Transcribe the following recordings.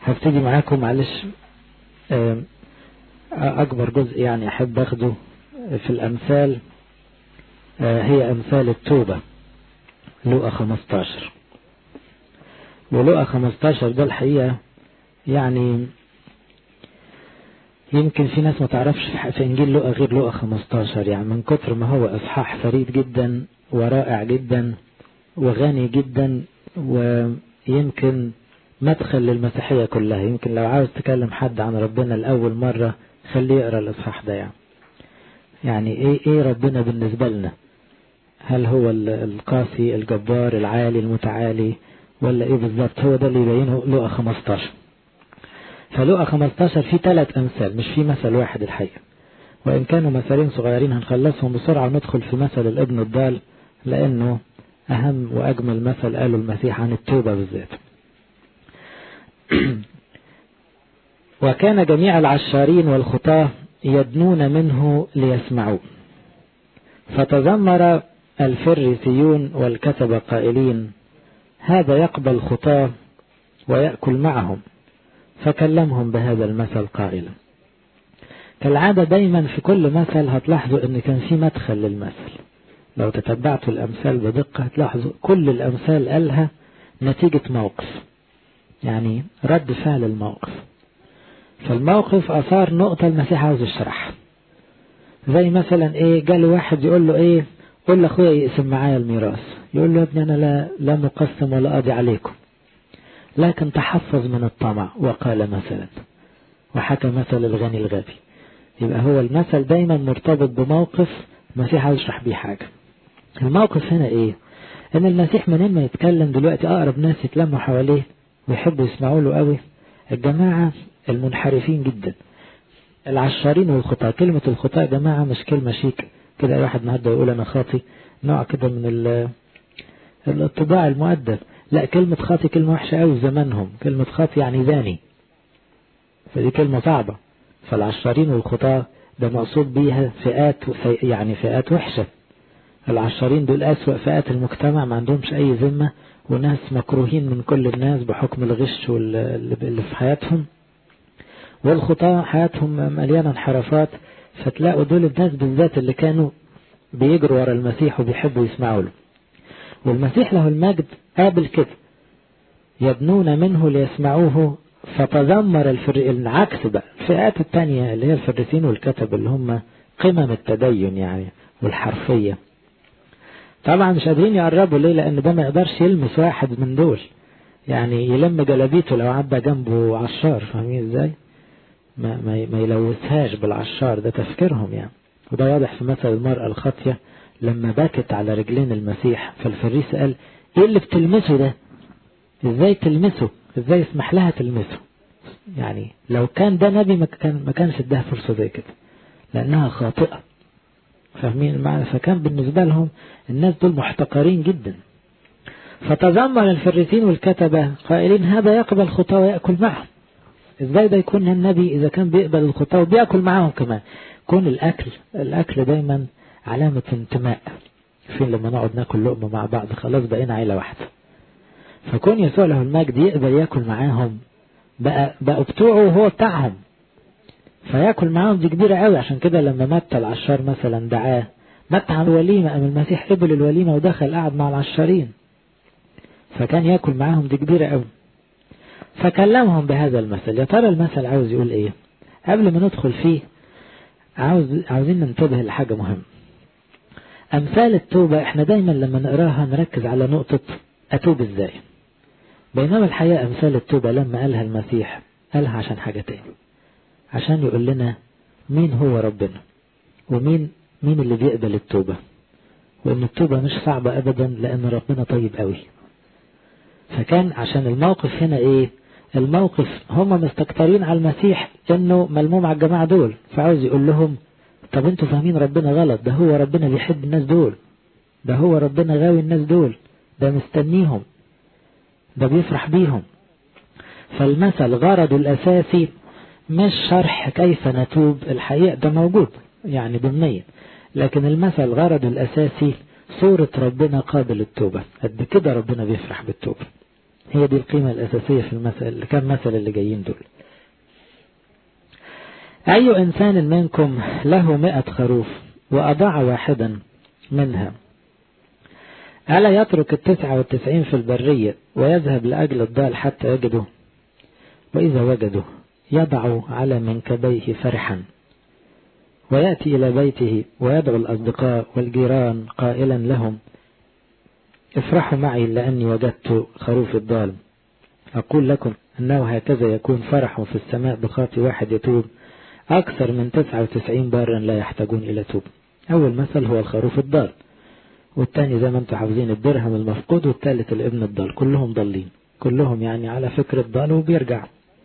هبتدي معاكم معلش أكبر جزء يعني أحب أخده في الأمثال هي أمثال التوبة لقى 15 ولقى 15 ده الحقيقة يعني يمكن في ناس ما تعرفش في إنجيل لقى غير لقى 15 يعني من كتر ما هو إصحاح فريد جدا ورائع جدا وغني جدا ويمكن مدخل للمسيحية كلها يمكن لو عاوز تكلم حد عن ربنا لأول مرة خليه يقرأ الإصحاح ده يعني يعني إيه إيه ربنا بالنسبة لنا هل هو القاسي الجبار العالي المتعالي ولا إيه بالظبط هو ده اللي يبينه لقى 15 فلقى 15 في ثلاث أمثال مش في مثل واحد الحقيقة وإن كانوا مثالين صغيرين هنخلصهم بسرعة وندخل في مثل الابن الضال لأنه أهم وأجمل مثل قاله المسيح عن التوبة بالذات وكان جميع العشارين والخطاة يدنون منه ليسمعوا فتذمر الفريسيون والكتب قائلين هذا يقبل خطاة ويأكل معهم فكلمهم بهذا المثل قائلا كالعادة دايما في كل مثل هتلاحظوا ان كان في مدخل للمثل لو تتبعتوا الأمثال بدقة هتلاحظوا كل الأمثال قالها نتيجة موقف يعني رد فعل الموقف فالموقف أثار نقطة المسيح عاوز يشرحها زي مثلا ايه جال واحد يقول له ايه قول لاخويا يقسم معايا الميراث يقول له يا ابني انا لا لا مقسم ولا قاضي عليكم لكن تحفظ من الطمع وقال مثلا وحكى مثل الغني الغبي يبقى هو المثل دايما مرتبط بموقف المسيح عاوز يشرح بيه حاجة الموقف هنا ايه ان المسيح منين ما يتكلم دلوقتي اقرب ناس يتلموا حواليه ويحبوا يسمعوا له قوي الجماعة المنحرفين جدا العشارين والخطاة كلمة الخطاة يا جماعة مش كلمة شيك كده واحد النهارده يقول انا خاطي نوع كده من الطباع المؤدب لا كلمة خاطي كلمة وحشة قوي في زمانهم كلمة خاطي يعني ذاني فدي كلمة صعبة فالعشارين والخطاة ده مقصود بيها فئات يعني فئات وحشة العشارين دول أسوأ فئات المجتمع ما عندهمش أي ذمة وناس مكروهين من كل الناس بحكم الغش اللي في حياتهم والخطاة حياتهم مليانة انحرافات فتلاقوا دول الناس بالذات اللي كانوا بيجروا ورا المسيح وبيحبوا يسمعوا له والمسيح له المجد قابل كده يدنون منه ليسمعوه فتذمر الفر... العكس بقى الفئات التانية اللي هي الفريسين والكتب اللي هم قمم التدين يعني والحرفية طبعا مش قادرين يقربوا ليه لان ده ما يقدرش يلمس واحد من دول يعني يلم جلابيته لو عدى جنبه عشار فاهمين ازاي ما, ما, ما يلوثهاش بالعشار ده تفكيرهم يعني وده واضح في مثل المرأة الخاطية لما بكت على رجلين المسيح فالفريس قال ايه اللي بتلمسه ده ازاي تلمسه ازاي يسمح لها تلمسه يعني لو كان ده نبي ما كان ما كانش اداها فرصة زي كده لانها خاطئة فاهمين المعنى فكان بالنسبة لهم الناس دول محتقرين جدا فتذمر الفريسين والكتبة قائلين هذا يقبل خطاه ويأكل معهم ازاي ده يكون النبي اذا كان بيقبل الخطاه وبيأكل معاهم كمان كون الاكل الاكل دايما علامة انتماء فين لما نقعد ناكل لقمة مع بعض خلاص بقينا عيلة واحدة فكون يسوع له المجد يقبل ياكل معاهم بقى بقوا بتوعه وهو بتاعهم فياكل معاهم دي كبيرة قوي عشان كده لما مات العشار مثلا دعاه مات على الوليمة قام المسيح قبل الوليمة ودخل قعد مع العشارين فكان ياكل معاهم دي كبيرة قوي فكلمهم بهذا المثل يا ترى المثل عاوز يقول ايه قبل ما ندخل فيه عاوز عاوزين ننتبه لحاجة مهمة أمثال التوبة احنا دايما لما نقراها نركز على نقطة أتوب ازاي بينما الحقيقة أمثال التوبة لما قالها المسيح قالها عشان حاجة تاني عشان يقول لنا مين هو ربنا ومين مين اللي بيقبل التوبة وإن التوبة مش صعبة أبدا لأن ربنا طيب قوي فكان عشان الموقف هنا إيه الموقف هم مستكترين على المسيح إنه ملموم على الجماعة دول فعاوز يقول لهم طب انتوا فاهمين ربنا غلط ده هو ربنا بيحب الناس دول ده هو ربنا غاوي الناس دول ده مستنيهم ده بيفرح بيهم فالمثل غرضه الأساسي مش شرح كيف نتوب الحقيقة ده موجود يعني ضمنيا لكن المثل غرضه الأساسي صورة ربنا قابل التوبة قد كده ربنا بيفرح بالتوبة هي دي القيمة الأساسية في المثل الكم مثل اللي جايين دول أي إنسان منكم له مئة خروف وأضاع واحدا منها ألا يترك التسعة والتسعين في البرية ويذهب لأجل الضال حتى يجده وإذا وجده يضع على منكبيه فرحا ويأتي إلى بيته ويدعو الأصدقاء والجيران قائلا لهم افرحوا معي لأني وجدت خروف الضال أقول لكم أنه هكذا يكون فرح في السماء بخاطي واحد يتوب أكثر من 99 بارا لا يحتاجون إلى توب أول مثل هو الخروف الضال والتاني زي ما انتم حافظين الدرهم المفقود والثالث الابن الضال كلهم ضالين كلهم يعني على فكرة ضال وبيرجع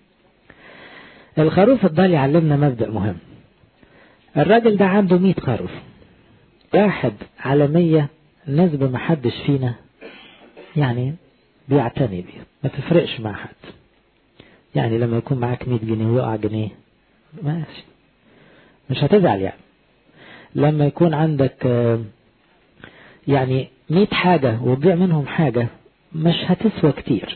الخروف الضال يعلمنا مبدأ مهم الراجل ده عنده 100 خروف واحد على 100 نسبة ما حدش فينا يعني بيعتني بيه ما تفرقش مع حد يعني لما يكون معاك 100 جنيه ويقع جنيه ماشي مش هتزعل يعني لما يكون عندك يعني 100 حاجة وتضيع منهم حاجة مش هتسوى كتير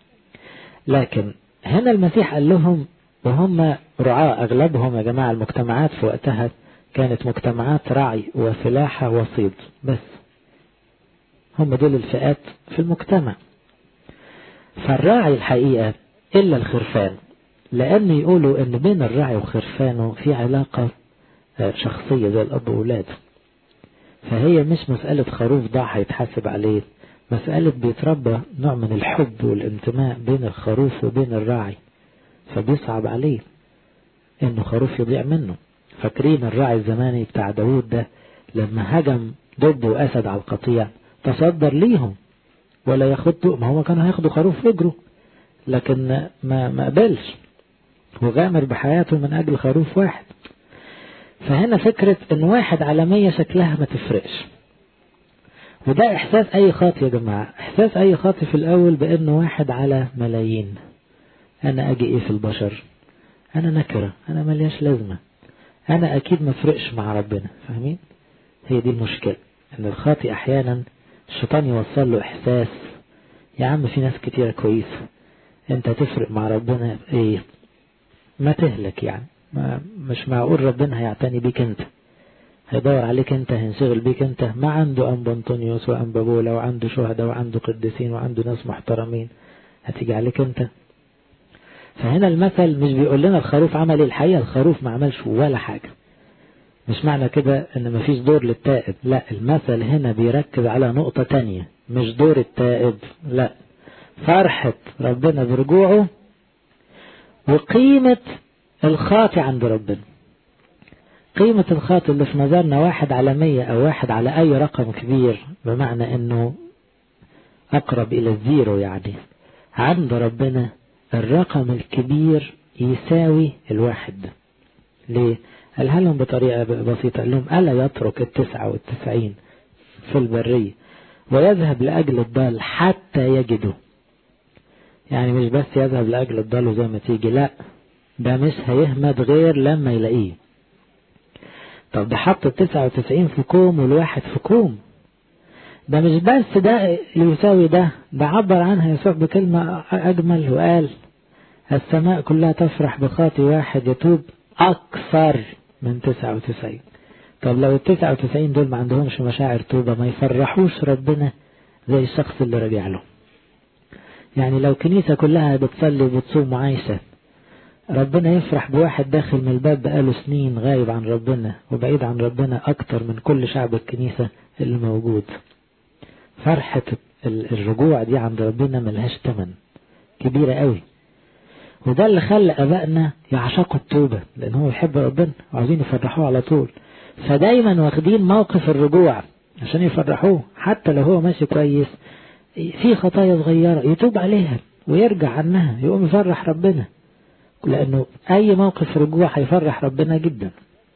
لكن هنا المسيح قال لهم وهم رعاة أغلبهم يا جماعة المجتمعات في وقتها كانت مجتمعات رعي وفلاحة وصيد بس هم دول الفئات في المجتمع فالراعي الحقيقة إلا الخرفان لأن يقولوا إن بين الراعي وخرفانه في علاقة شخصية زي الأب وولاده فهي مش مسألة خروف ضاع هيتحاسب عليه مسألة بيتربى نوع من الحب والانتماء بين الخروف وبين الراعي فبيصعب عليه انه خروف يضيع منه فاكرين الراعي الزماني بتاع داوود ده لما هجم دب واسد على القطيع تصدر ليهم ولا ياخدوا ما هو كانوا هياخدوا خروف يجروا لكن ما ما قبلش وغامر بحياته من اجل خروف واحد فهنا فكرة ان واحد على مية شكلها ما تفرقش وده احساس اي خاطي يا جماعة احساس اي خاطي في الاول بانه واحد على ملايين انا اجي ايه في البشر انا نكرة انا ملياش لازمة انا اكيد ما فرقش مع ربنا فاهمين هي دي المشكلة ان الخاطي احيانا الشيطان يوصل له احساس يا عم في ناس كتيرة كويسة انت تفرق مع ربنا ايه ما تهلك يعني ما مش معقول ربنا هيعتني بيك انت هيدور عليك انت هينشغل بيك انت ما عنده انبا انطونيوس وانبا بولا وعنده شهداء وعنده قديسين وعنده ناس محترمين هتيجي عليك انت فهنا المثل مش بيقول لنا الخروف عمل الحقيقة الخروف ما عملش ولا حاجة مش معنى كده ان مفيش دور للتائب لا المثل هنا بيركز على نقطة تانية مش دور التائب لا فرحة ربنا برجوعه وقيمة الخاطي عند ربنا قيمة الخاطي اللي في نظرنا واحد على مية أو واحد على أي رقم كبير بمعنى أنه أقرب إلى الزيرو يعني عند ربنا الرقم الكبير يساوي الواحد ده ليه؟ قالها لهم بطريقة بسيطة قال لهم ألا يترك التسعة والتسعين في البرية ويذهب لأجل الضال حتى يجده يعني مش بس يذهب لأجل الضال وزي ما تيجي لا ده مش هيهمد غير لما يلاقيه طب ده حط التسعة وتسعين في كوم والواحد في كوم ده مش بس ده يساوي ده ده عبر عنها يسوع بكلمة أجمل وقال السماء كلها تفرح بخاطي واحد يتوب أكثر من تسعة وتسعين طب لو التسعة وتسعين دول ما عندهمش مشاعر توبة ما يفرحوش ربنا زي الشخص اللي رجع له يعني لو كنيسة كلها بتصلي وبتصوم وعايشة ربنا يفرح بواحد داخل من الباب بقاله سنين غايب عن ربنا وبعيد عن ربنا أكتر من كل شعب الكنيسة اللي موجود فرحة الرجوع دي عند ربنا ملهاش تمن كبيرة قوي وده اللي خلى أبائنا يعشقوا التوبة لأن هو يحب ربنا وعاوزين يفرحوه على طول فدايما واخدين موقف الرجوع عشان يفرحوه حتى لو هو ماشي كويس في خطايا صغيرة يتوب عليها ويرجع عنها يقوم يفرح ربنا لأنه أي موقف رجوع هيفرح ربنا جدا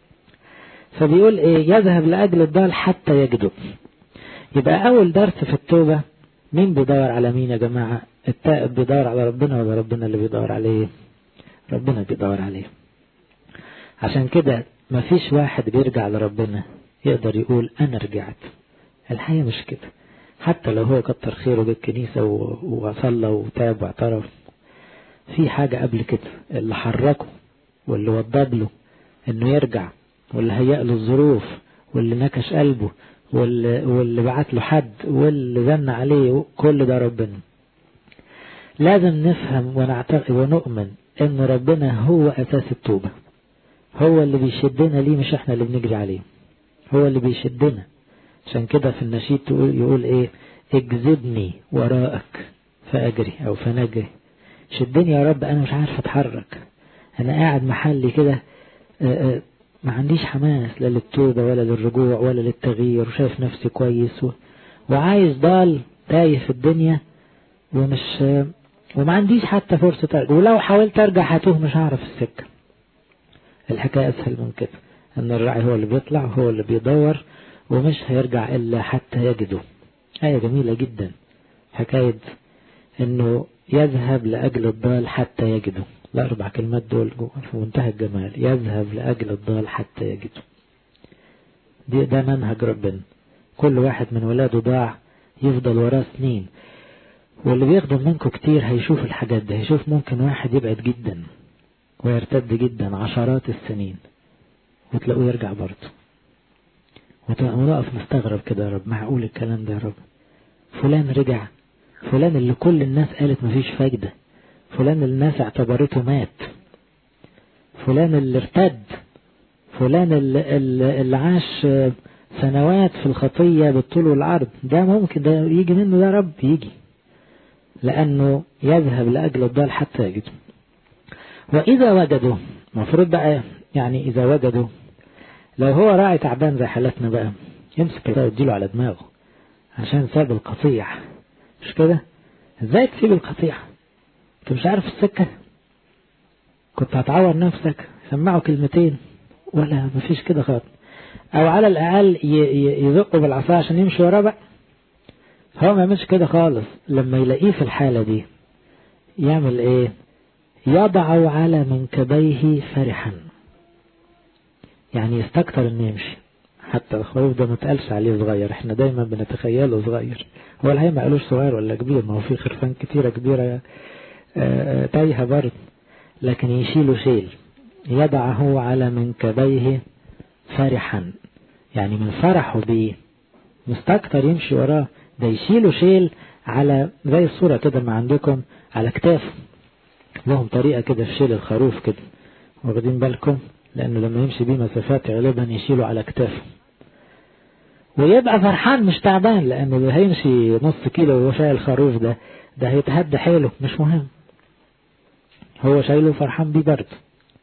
فبيقول إيه يذهب لأجل الضال حتى يجده يبقى أول درس في التوبة مين بيدور على مين يا جماعة التائب بيدور على ربنا ولا ربنا اللي بيدور عليه ربنا بيدور عليه عشان كده مفيش واحد بيرجع لربنا يقدر يقول أنا رجعت الحقيقة مش كده حتى لو هو كتر خيره جه الكنيسة وصلى وتاب واعترف في حاجة قبل كده اللي حركه واللي وضب له انه يرجع واللي هيأ له الظروف واللي نكش قلبه واللي, واللي بعت له حد واللي زن عليه كل ده ربنا لازم نفهم ونعتقد ونؤمن ان ربنا هو اساس التوبة هو اللي بيشدنا ليه مش احنا اللي بنجري عليه هو اللي بيشدنا عشان كده في النشيد تقول يقول ايه اجذبني وراءك فاجري او فنجري شدني يا رب انا مش عارف اتحرك انا قاعد محلي كده ما عنديش حماس لا للتوبة ولا للرجوع ولا للتغيير وشايف نفسي كويس و... وعايز ضال تايه في الدنيا ومش وما عنديش حتى فرصة أرجع ولو حاولت أرجع هتوه مش هعرف السكة الحكاية أسهل من كده أن الراعي هو اللي بيطلع هو اللي بيدور ومش هيرجع إلا حتى يجده آية جميلة جدا حكاية أنه يذهب لأجل الضال حتى يجده الأربع كلمات دول في منتهى الجمال يذهب لأجل الضال حتى يجده دي ده منهج ربنا كل واحد من ولاده ضاع يفضل وراه سنين واللي بيخدم منكم كتير هيشوف الحاجات دي هيشوف ممكن واحد يبعد جدا ويرتد جدا عشرات السنين وتلاقوه يرجع برضه ونقف نستغرب كده يا رب معقول الكلام ده يا رب فلان رجع فلان اللي كل الناس قالت مفيش فايدة فلان اللي الناس اعتبرته مات فلان اللي ارتد فلان اللي, اللي عاش سنوات في الخطية بالطول والعرض ده ممكن ده يجي منه ده رب يجي لأنه يذهب لأجل الضال حتى يجده وإذا وجدوا المفروض بقى يعني إذا وجدوا لو هو راعي تعبان زي حالتنا بقى يمسك كده ويديله على دماغه عشان ساب القطيع مش كده ازاي تسيب القطيع انت مش عارف السكة كنت هتعور نفسك سمعوا كلمتين ولا مفيش كده خالص او على الاقل يزقوا بالعصا عشان يمشي وراه بقى هو ما يعملش كده خالص لما يلاقيه في الحالة دي يعمل ايه يضع على منكبيه فرحا يعني يستكتر انه يمشي حتى الخروف ده ما تقالش عليه صغير احنا دايما بنتخيله صغير هو الحقيقة ما قالوش صغير ولا كبير ما هو في خرفان كتيرة كبيرة تايهة برضه لكن يشيله شيل يضعه على منكبيه فرحا يعني من فرحه بيه مستكتر يمشي وراه ده يشيله شيل على زي الصورة كده ما عندكم على كتافه لهم طريقة كده في شيل الخروف كده واخدين بالكم لأنه لما يمشي بيه مسافات غالبا يشيله على كتافه ويبقى فرحان مش تعبان لأنه هيمشي نص كيلو وهو شايل الخروف ده ده هيتهد حيله مش مهم هو شايله فرحان بيه برضه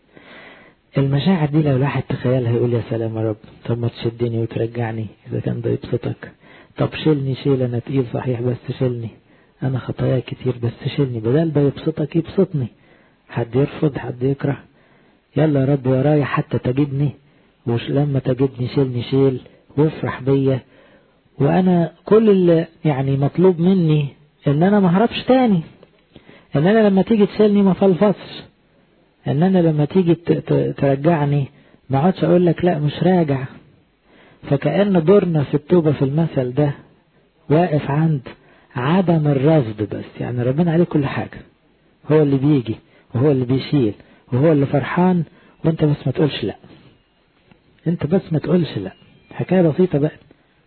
المشاعر دي لو الواحد تخيلها يقول يا سلام يا رب طب ما تشدني وترجعني إذا كان ده يبسطك طب شيلني شيل أنا تقيل صحيح بس شيلني أنا خطايا كتير بس شيلني بدل ده يبسطك يبسطني حد يرفض حد يكره يلا يا رب ورايا حتى تجدني وش لما تجدني شيلني شيل وافرح بيا وانا كل اللي يعني مطلوب مني ان انا ما هربش تاني ان انا لما تيجي تشيلني ما فلفصش ان انا لما تيجي ترجعني ما اقعدش اقول لك لا مش راجع فكأن دورنا في التوبة في المثل ده واقف عند عدم الرفض بس يعني ربنا عليه كل حاجة هو اللي بيجي وهو اللي بيشيل وهو اللي فرحان وانت بس ما تقولش لا انت بس ما تقولش لا حكاية بسيطة بقى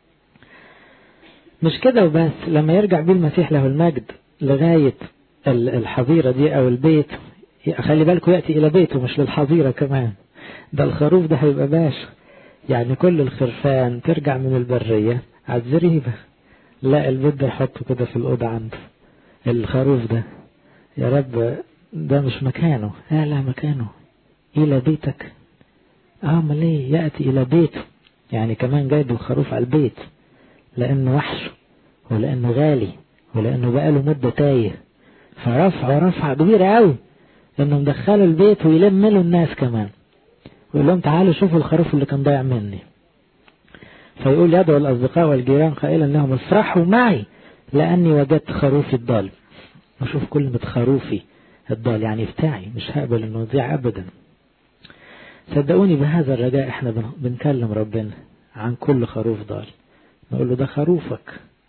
مش كده وبس لما يرجع بيه المسيح له المجد لغاية الحظيرة دي او البيت خلي بالكم يأتي الى بيته مش للحظيرة كمان ده الخروف ده هيبقى باشا يعني كل الخرفان ترجع من البرية على الزريبة لا البيت ده يحطه كده في الأوضة عنده الخروف ده يا رب ده مش مكانه لا لا مكانه إلى بيتك أعمل إيه يأتي إلى بيته يعني كمان جايب الخروف على البيت لأنه وحشه ولأنه غالي ولأنه بقاله مدة تايه فرفعه رفعة كبيرة أوي إنه مدخله البيت ويلم له الناس كمان ويقول لهم تعالوا شوفوا الخروف اللي كان ضايع مني فيقول يدعو الأصدقاء والجيران قائلا لهم افرحوا معي لأني وجدت خروفي الضال وشوف كلمة خروفي الضال يعني بتاعي مش هقبل انه يضيع ابدا صدقوني بهذا الرجاء احنا بنكلم ربنا عن كل خروف ضال نقول له ده خروفك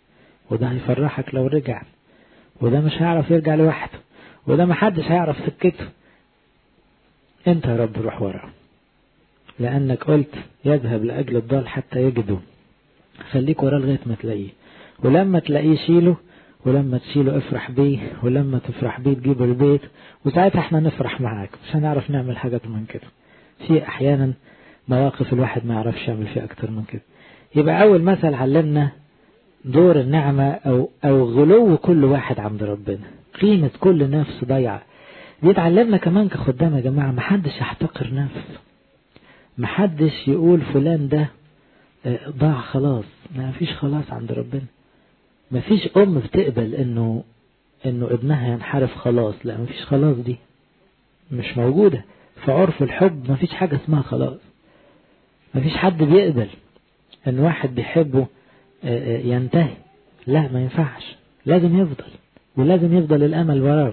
وده هيفرحك لو رجع وده مش هيعرف يرجع لوحده وده محدش هيعرف سكته انت يا رب روح وراه لانك قلت يذهب لاجل الضال حتى يجده خليك وراه لغايه ما تلاقيه ولما تلاقيه شيله ولما تشيله افرح بيه ولما تفرح بيه تجيبه البيت وساعتها احنا نفرح معاك مش هنعرف نعمل حاجة من كده في احيانا مواقف الواحد ما يعرفش يعمل فيها اكتر من كده يبقى اول مثل علمنا دور النعمة او او غلو كل واحد عند ربنا قيمة كل نفس ضيعة دي اتعلمنا كمان كخدام يا جماعة محدش يحتقر نفسه محدش يقول فلان ده ضاع خلاص ما فيش خلاص عند ربنا ما فيش ام بتقبل انه انه ابنها ينحرف خلاص لا ما فيش خلاص دي مش موجودة في عرف الحب ما فيش حاجة اسمها خلاص ما فيش حد بيقبل ان واحد بيحبه ينتهي لا ما ينفعش لازم يفضل ولازم يفضل الامل وراه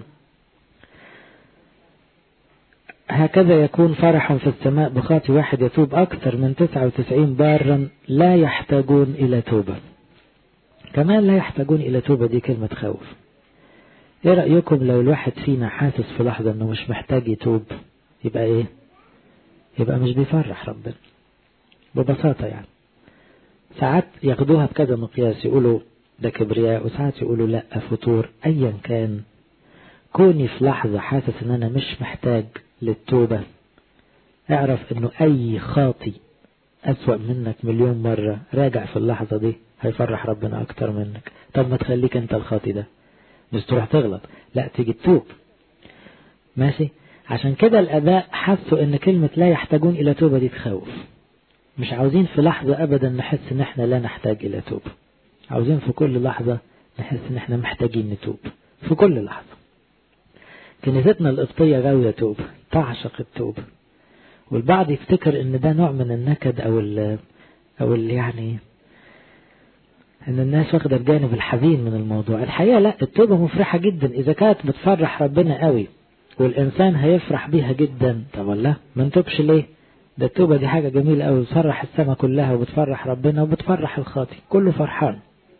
هكذا يكون فرح في السماء بخاطي واحد يتوب أكثر من 99 بارا لا يحتاجون إلى توبة كمان لا يحتاجون إلى توبة دي كلمة خوف إيه رأيكم لو الواحد فينا حاسس في لحظة أنه مش محتاج يتوب يبقى إيه يبقى مش بيفرح ربنا ببساطة يعني ساعات ياخدوها بكذا مقياس يقولوا ده كبرياء وساعات يقولوا لا فتور أيا كان كوني في لحظة حاسس ان انا مش محتاج للتوبة اعرف انه اي خاطي اسوأ منك مليون مرة راجع في اللحظة دي هيفرح ربنا اكتر منك طب ما تخليك انت الخاطي ده مش تروح تغلط لا تيجي تتوب ماشي عشان كده الاباء حسوا ان كلمة لا يحتاجون الى توبة دي تخوف مش عاوزين في لحظة ابدا نحس ان احنا لا نحتاج الى توبة عاوزين في كل لحظة نحس ان احنا محتاجين نتوب في كل لحظة كنيستنا القبطية غاوية توبة تعشق التوبة والبعض يفتكر ان ده نوع من النكد او ال او ال يعني ان الناس واخدة الجانب الحزين من الموضوع الحقيقة لا التوبة مفرحة جدا اذا كانت بتفرح ربنا قوي والانسان هيفرح بيها جدا طب والله ما نتوبش ليه ده التوبة دي حاجة جميلة قوي بتفرح السماء كلها وبتفرح ربنا وبتفرح الخاطي كله فرحان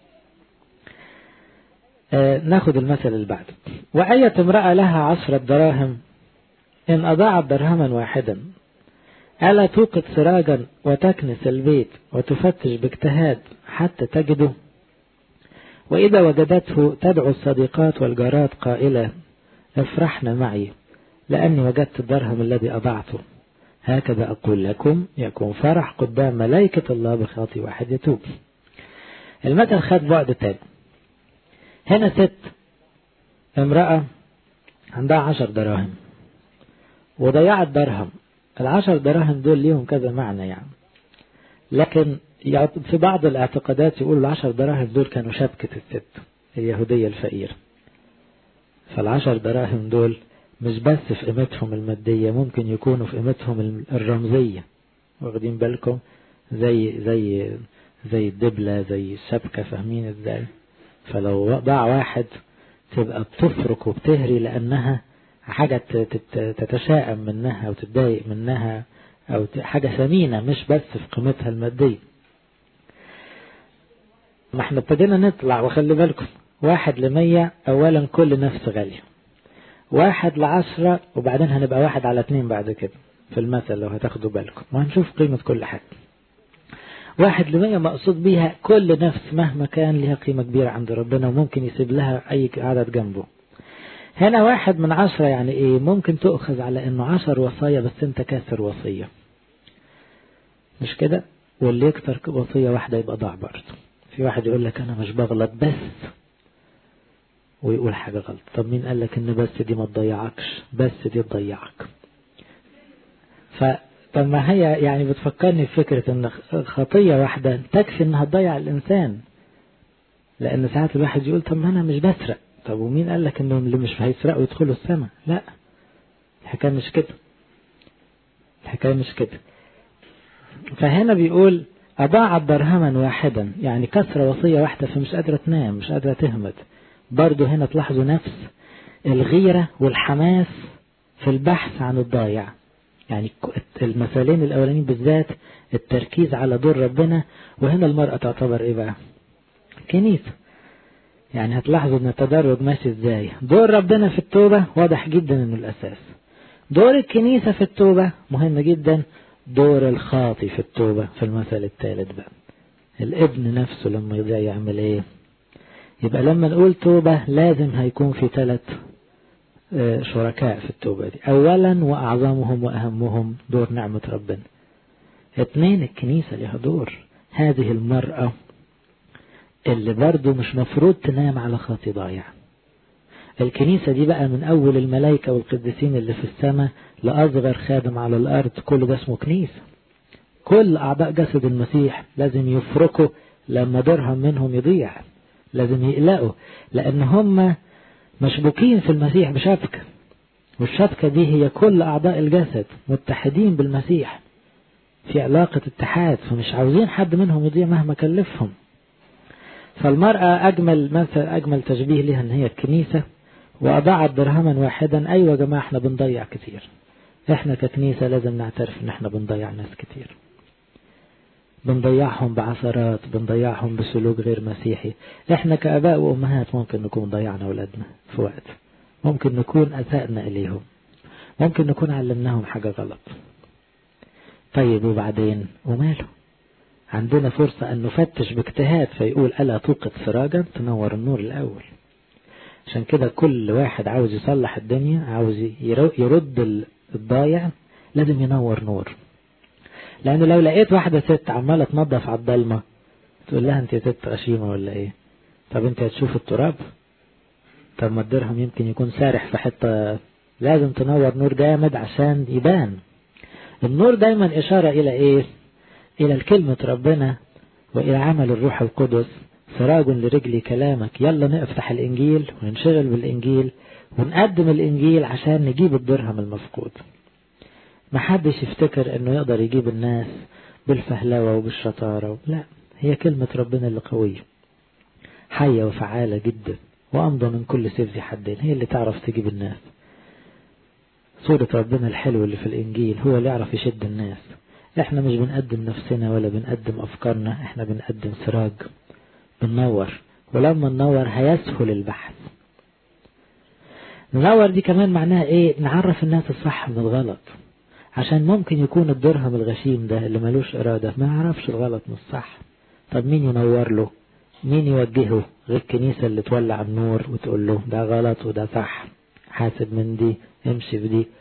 آه ناخد المثل اللي بعده وأية امرأة لها عشرة دراهم إن أضاعت درهما واحدا ألا توقد سراجا وتكنس البيت وتفتش باجتهاد حتى تجده وإذا وجدته تدعو الصديقات والجارات قائلة افرحنا معي لأني وجدت الدرهم الذي أضعته هكذا أقول لكم يكون فرح قدام ملائكة الله بخاطي واحد يتوب المثل خد بعد تاني هنا ست امرأة عندها عشر دراهم وضيعت درهم العشر دراهم دول ليهم كذا معنى يعني لكن في بعض الاعتقادات يقولوا العشر دراهم دول كانوا شبكة الست اليهودية الفقيرة فالعشر دراهم دول مش بس في قيمتهم المادية ممكن يكونوا في قيمتهم الرمزية واخدين بالكم زي زي زي الدبلة زي الشبكة فاهمين ازاي فلو ضاع واحد تبقى بتفرك وبتهري لأنها حاجة تتشائم منها أو تتضايق منها أو حاجة ثمينة مش بس في قيمتها المادية ما احنا ابتدينا نطلع وخلي بالكم واحد لمية أولا كل نفس غالية واحد لعشرة وبعدين هنبقى واحد على اتنين بعد كده في المثل لو هتاخدوا بالكم وهنشوف قيمة كل حاجة واحد لمية مقصود بيها كل نفس مهما كان لها قيمة كبيرة عند ربنا وممكن يسيب لها أي عدد جنبه هنا واحد من عشرة يعني ايه ممكن تؤخذ على انه عشر وصايا بس انت كاسر وصية مش كده واللي يكسر وصية واحدة يبقى ضاع برضه في واحد يقول لك انا مش بغلط بس ويقول حاجة غلط طب مين قال لك ان بس دي ما تضيعكش بس دي تضيعك ف طب ما هي يعني بتفكرني بفكرة ان خطية واحدة تكفي انها تضيع الانسان لان ساعات الواحد يقول طب ما انا مش بسرق طب ومين قال لك انهم اللي مش هيسرقوا يدخلوا السماء لا الحكاية مش كده الحكاية مش كده فهنا بيقول أضاعت درهما واحدا يعني كسر وصية واحدة فمش قادرة تنام مش قادرة تهمد برضو هنا تلاحظوا نفس الغيرة والحماس في البحث عن الضايع يعني المثالين الأولانيين بالذات التركيز على دور ربنا وهنا المرأة تعتبر إيه بقى كنيسة يعني هتلاحظوا ان التدرج ماشي ازاي دور ربنا في التوبة واضح جدا انه الاساس دور الكنيسة في التوبة مهم جدا دور الخاطي في التوبة في المثل الثالث بقى الابن نفسه لما يضيع يعمل ايه يبقى لما نقول توبة لازم هيكون في ثلاث شركاء في التوبة دي اولا واعظمهم واهمهم دور نعمة ربنا اثنين الكنيسة لها دور هذه المرأة اللي برضه مش مفروض تنام على خاطي ضايع الكنيسة دي بقى من أول الملائكة والقديسين اللي في السماء لأصغر خادم على الأرض كل ده اسمه كنيسة كل أعضاء جسد المسيح لازم يفركوا لما درهم منهم يضيع لازم يقلقوا لأن هم مشبوكين في المسيح بشبكة والشبكة دي هي كل أعضاء الجسد متحدين بالمسيح في علاقة اتحاد فمش عاوزين حد منهم يضيع مهما كلفهم فالمرأة أجمل مثل أجمل تشبيه لها إن هي الكنيسة وأضاعت درهما واحدا أيوة يا جماعة إحنا بنضيع كتير إحنا ككنيسة لازم نعترف إن إحنا بنضيع ناس كتير بنضيعهم بعثرات بنضيعهم بسلوك غير مسيحي إحنا كأباء وأمهات ممكن نكون ضيعنا أولادنا في وقت ممكن نكون أسأنا إليهم ممكن نكون علمناهم حاجة غلط طيب وبعدين وماله عندنا فرصة أن نفتش باجتهاد فيقول ألا توقد سراجا تنور النور الأول عشان كده كل واحد عاوز يصلح الدنيا عاوز يرد الضايع لازم ينور نور لأنه لو لقيت واحدة ست عمالة تنظف على الضلمة تقول لها أنت ست غشيمة ولا إيه طب أنت هتشوف التراب طب ما الدرهم يمكن يكون سارح في حتة لازم تنور نور جامد عشان يبان النور دايما إشارة إلى إيه إلى الكلمة ربنا وإلى عمل الروح القدس سراج لرجلي كلامك يلا نفتح الإنجيل وننشغل بالإنجيل ونقدم الإنجيل عشان نجيب الدرهم المفقود محدش يفتكر انه يقدر يجيب الناس بالفهلوة وبالشطارة لا هي كلمة ربنا اللي قوية حية وفعالة جدا وأمضى من كل سيف ذي حدين هي اللي تعرف تجيب الناس صورة ربنا الحلو اللي في الإنجيل هو اللي يعرف يشد الناس احنا مش بنقدم نفسنا ولا بنقدم أفكارنا احنا بنقدم سراج بننور ولما ننور هيسهل البحث ننور دي كمان معناها ايه نعرف الناس الصح من الغلط عشان ممكن يكون الدرهم الغشيم ده اللي ملوش إرادة ما يعرفش الغلط من الصح طب مين ينور له مين يوجهه غير الكنيسة اللي تولع النور وتقول له ده غلط وده صح حاسب من دي امشي في دي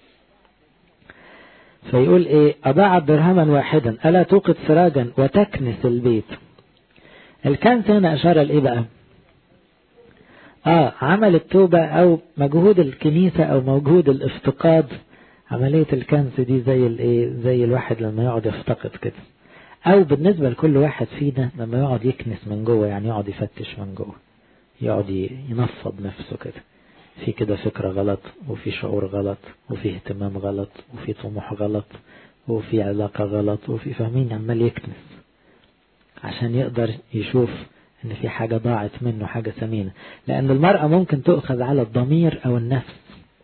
فيقول ايه أضاعت درهما واحدا ألا توقد سراجا وتكنس البيت الكنس هنا أشار لإيه بقى آه عمل التوبة أو مجهود الكنيسة أو مجهود الافتقاد عملية الكنس دي زي الايه زي الواحد لما يقعد يفتقد كده أو بالنسبة لكل واحد فينا لما يقعد يكنس من جوه يعني يقعد يفتش من جوه يقعد ينفض نفسه كده في كده فكرة غلط وفي شعور غلط وفي اهتمام غلط وفي طموح غلط وفي علاقة غلط وفي فاهمين عمال يكنس عشان يقدر يشوف ان في حاجة ضاعت منه حاجة ثمينة لان المرأة ممكن تؤخذ على الضمير او النفس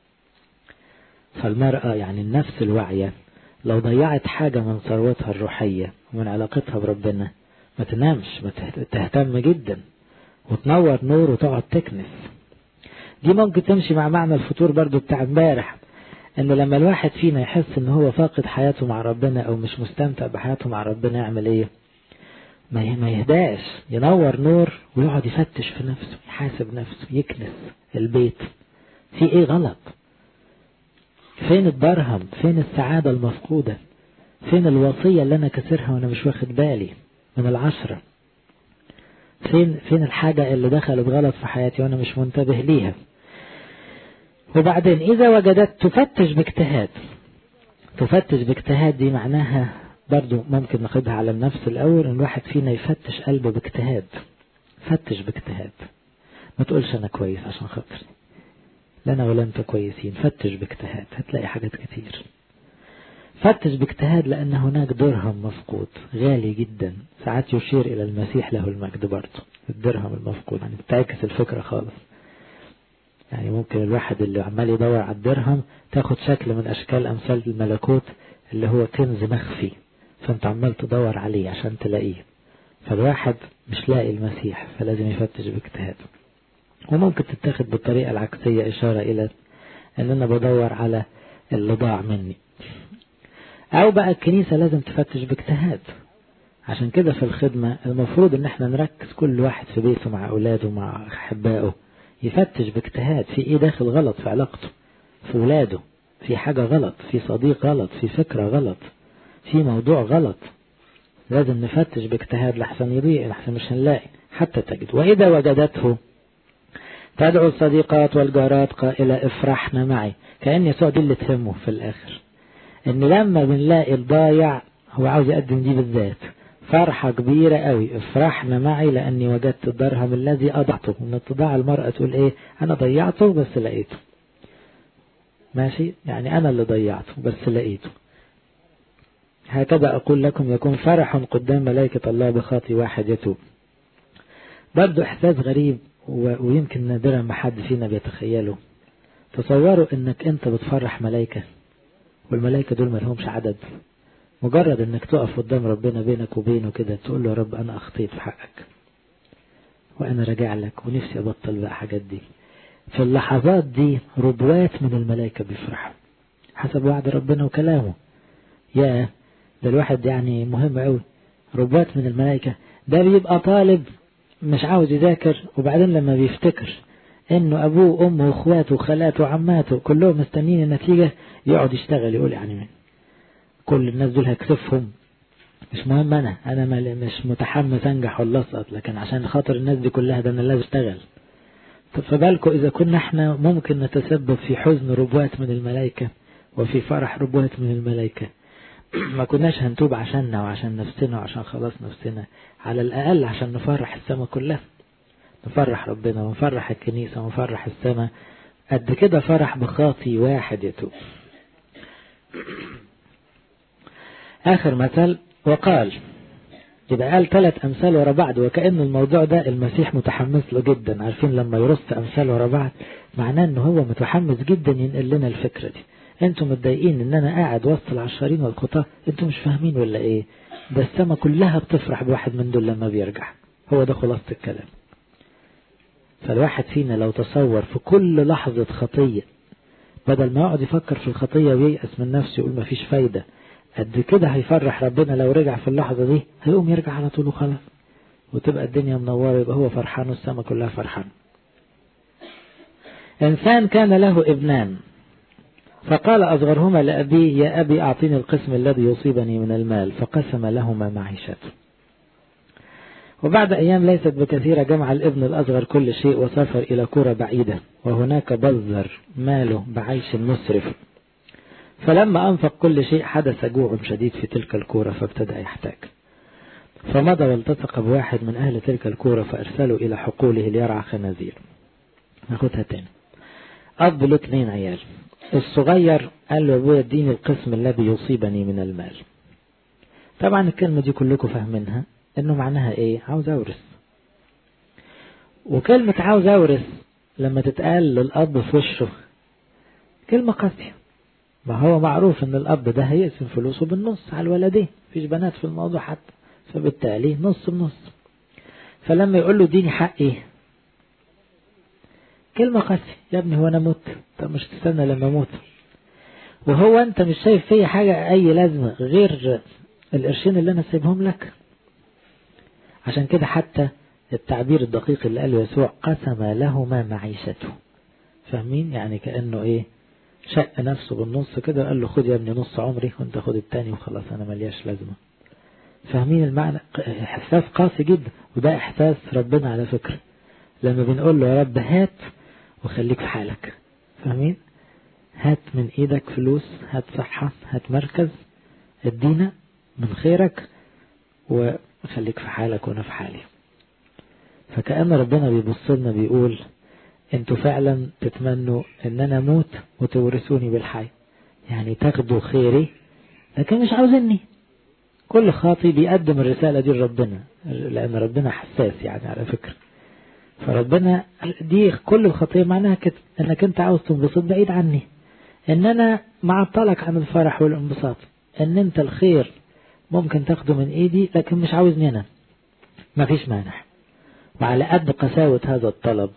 فالمرأة يعني النفس الواعية لو ضيعت حاجة من ثروتها الروحية ومن علاقتها بربنا ما تنامش ما تهتم جدا وتنور نور وتقعد تكنس دي ممكن تمشي مع معنى الفطور برضو بتاع امبارح ان لما الواحد فينا يحس ان هو فاقد حياته مع ربنا او مش مستمتع بحياته مع ربنا يعمل ايه ما يهداش ينور نور ويقعد يفتش في نفسه يحاسب نفسه يكنس البيت في ايه غلط فين الدرهم فين السعادة المفقودة فين الوصية اللي انا كسرها وانا مش واخد بالي من العشرة فين فين الحاجة اللي دخلت غلط في حياتي وانا مش منتبه ليها وبعدين اذا وجدت تفتش باجتهاد تفتش باجتهاد دي معناها برضو ممكن ناخدها على النفس الاول ان الواحد فينا يفتش قلبه باجتهاد فتش باجتهاد ما تقولش انا كويس عشان خاطري لا انا ولا انت كويسين فتش باجتهاد هتلاقي حاجات كتير فتش باجتهاد لأن هناك درهم مفقود غالي جدا ساعات يشير إلى المسيح له المجد برضه الدرهم المفقود يعني بتعكس الفكرة خالص يعني ممكن الواحد اللي عمال يدور على الدرهم تاخد شكل من أشكال أمثال الملكوت اللي هو كنز مخفي فأنت عمال تدور عليه عشان تلاقيه فالواحد مش لاقي المسيح فلازم يفتش باجتهاد وممكن تتاخد بالطريقة العكسية إشارة إلى أن أنا بدور على اللي ضاع مني أو بقى الكنيسة لازم تفتش باجتهاد عشان كده في الخدمة المفروض ان احنا نركز كل واحد في بيته مع اولاده مع احبائه يفتش باجتهاد في ايه داخل غلط في علاقته في ولاده في حاجة غلط في صديق غلط في فكرة غلط في موضوع غلط لازم نفتش باجتهاد لحسن يضيع لحسن مش هنلاقي حتى تجد وإذا وجدته تدعو الصديقات والجارات قائلة افرحنا معي كأن يسوع دي اللي تهمه في الآخر إن لما بنلاقي الضايع هو عاوز يقدم دي بالذات فرحة كبيرة قوي افرحنا معي لأني وجدت الدرهم الذي أضعته من اتضاع المرأة تقول إيه أنا ضيعته بس لقيته ماشي يعني أنا اللي ضيعته بس لقيته هكذا أقول لكم يكون فرح قدام ملائكة الله بخاطي واحد يتوب برضو إحساس غريب ويمكن نادرا ما حد فينا بيتخيله تصوروا انك انت بتفرح ملائكة والملائكة دول ما لهمش عدد مجرد انك تقف قدام ربنا بينك وبينه كده تقول له يا رب انا اخطيت في حقك وانا راجع لك ونفسي ابطل بقى حاجات دي في اللحظات دي ربوات من الملائكة بيفرحوا حسب وعد ربنا وكلامه يا ده الواحد يعني مهم قوي ربوات من الملائكة ده بيبقى طالب مش عاوز يذاكر وبعدين لما بيفتكر انه ابوه وامه واخواته وخالاته وعماته كلهم مستنيين النتيجة يقعد يشتغل يقول يعني من كل الناس دول هكسفهم مش مهم انا انا مش متحمس انجح ولا اسقط لكن عشان خاطر الناس دي كلها ده انا لازم اشتغل طب فبالكم اذا كنا احنا ممكن نتسبب في حزن ربوات من الملائكة وفي فرح ربوات من الملائكة ما كناش هنتوب عشاننا وعشان نفسنا وعشان خلاص نفسنا على الأقل عشان نفرح السماء كلها نفرح ربنا ونفرح الكنيسة ونفرح السماء قد كده فرح بخاطي واحد يتوب آخر مثل وقال يبقى قال ثلاث أمثال ورا بعض وكأن الموضوع ده المسيح متحمس له جدا عارفين لما يرص أمثال ورا بعض معناه أنه هو متحمس جدا ينقل لنا الفكرة دي انتم متضايقين ان انا قاعد وسط العشارين والخطاة انتم مش فاهمين ولا ايه ده السما كلها بتفرح بواحد من دول لما بيرجع هو ده خلاصة الكلام فالواحد فينا لو تصور في كل لحظة خطية بدل ما يقعد يفكر في الخطية وييأس من نفسه يقول مفيش فايدة قد كده هيفرح ربنا لو رجع في اللحظة دي هيقوم يرجع على طول وخلاص وتبقى الدنيا منورة يبقى هو فرحان والسما كلها فرحان إنسان كان له ابنان فقال أصغرهما لأبيه يا أبي أعطيني القسم الذي يصيبني من المال فقسم لهما معيشته وبعد أيام ليست بكثيرة جمع الابن الأصغر كل شيء وسافر إلى كرة بعيدة وهناك بذر ماله بعيش مسرف فلما أنفق كل شيء حدث جوع شديد في تلك الكورة فابتدأ يحتاج فمضى والتصق بواحد من أهل تلك الكورة فأرسلوا إلى حقوله ليرعى خنازير ناخدها تاني أب له اتنين عيال الصغير قال له أبويا اديني القسم الذي يصيبني من المال طبعا الكلمة دي كلكم فاهمينها انه معناها ايه عاوز اورث وكلمة عاوز اورث لما تتقال للأب في وشه كلمة قاسية ما هو معروف ان الأب ده هيقسم فلوسه بالنص على الولدين مفيش بنات في الموضوع حتى فبالتالي نص بنص فلما يقول له اديني حقي كلمة قاسية يا ابني هو انا مت طب مش تستنى لما اموت وهو انت مش شايف فيا حاجة اي لازمة غير القرشين اللي انا سايبهم لك عشان كده حتى التعبير الدقيق اللي قاله يسوع قسم لهما معيشته فاهمين يعني كأنه ايه شق نفسه بالنص كده قال له خد يا ابني نص عمري وانت خد التاني وخلاص انا ملياش لازمة فاهمين المعنى احساس قاسي جدا وده احساس ربنا على فكرة لما بنقول له يا رب هات وخليك في حالك فاهمين هات من ايدك فلوس هات صحة هات مركز ادينا من خيرك وخليك في حالك وانا في حالي فكأن ربنا بيبص لنا بيقول انتوا فعلا تتمنوا ان انا اموت وتورثوني بالحي يعني تاخدوا خيري لكن مش عاوزيني كل خاطي بيقدم الرسالة دي لربنا لان ربنا حساس يعني على فكرة فربنا دي كل الخطية معناها كده انك انت عاوز تنبسط بعيد عني ان انا معطلك عن الفرح والانبساط ان انت الخير ممكن تاخده من ايدي لكن مش عاوزني انا ما فيش مانع وعلى قد قساوة هذا الطلب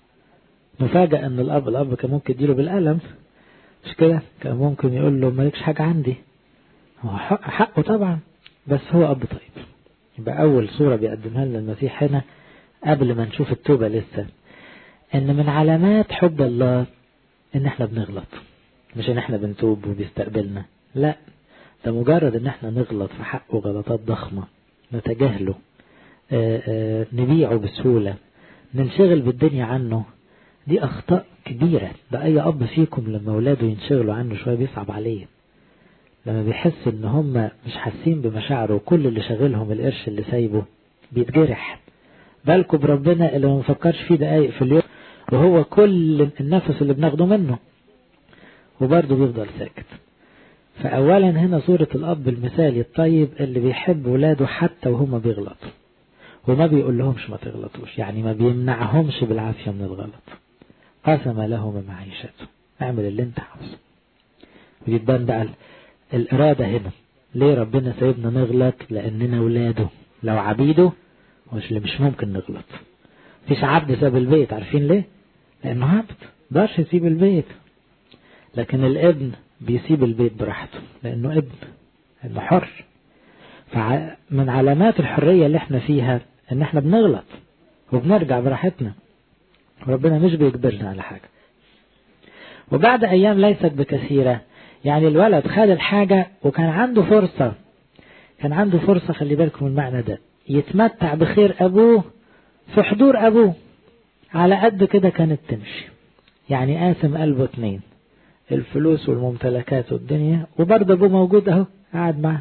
مفاجأ ان الاب الاب كان ممكن يديله بالقلم مش كده كان ممكن يقول له مالكش حاجة عندي هو حقه طبعا بس هو اب طيب يبقى اول صورة بيقدمها لنا المسيح هنا قبل ما نشوف التوبة لسه ان من علامات حب الله ان احنا بنغلط مش ان احنا بنتوب وبيستقبلنا لا ده مجرد ان احنا نغلط في حقه غلطات ضخمة نتجاهله آآ آآ نبيعه بسهولة ننشغل بالدنيا عنه دي اخطاء كبيرة ده اي اب فيكم لما اولاده ينشغلوا عنه شوية بيصعب عليه لما بيحس ان هم مش حاسين بمشاعره وكل اللي شاغلهم القرش اللي سايبه بيتجرح بالكم بربنا اللي ما نفكرش فيه دقايق في اليوم وهو كل النفس اللي بناخده منه وبرضه بيفضل ساكت فأولا هنا صورة الأب المثالي الطيب اللي بيحب ولاده حتى وهما بيغلطوا وما بيقول لهمش ما تغلطوش يعني ما بيمنعهمش بالعافية من الغلط قسم لهم معيشته اعمل اللي انت عاوزه ويتبان بقى الإرادة هنا ليه ربنا سايبنا نغلط لأننا ولاده لو عبيده مش اللي مش ممكن نغلط فيش عبد ساب البيت عارفين ليه لأنه عبد مقدرش يسيب البيت لكن الابن بيسيب البيت براحته لأنه ابن لأنه حر فمن علامات الحرية اللي احنا فيها ان احنا بنغلط وبنرجع براحتنا ربنا مش بيجبرنا على حاجة وبعد ايام ليست بكثيرة يعني الولد خد الحاجة وكان عنده فرصة كان عنده فرصة خلي بالكم المعنى ده يتمتع بخير ابوه في حضور ابوه على قد كده كانت تمشي يعني قاسم قلبه اتنين الفلوس والممتلكات والدنيا وبرضه ابوه موجود اهو قاعد معاه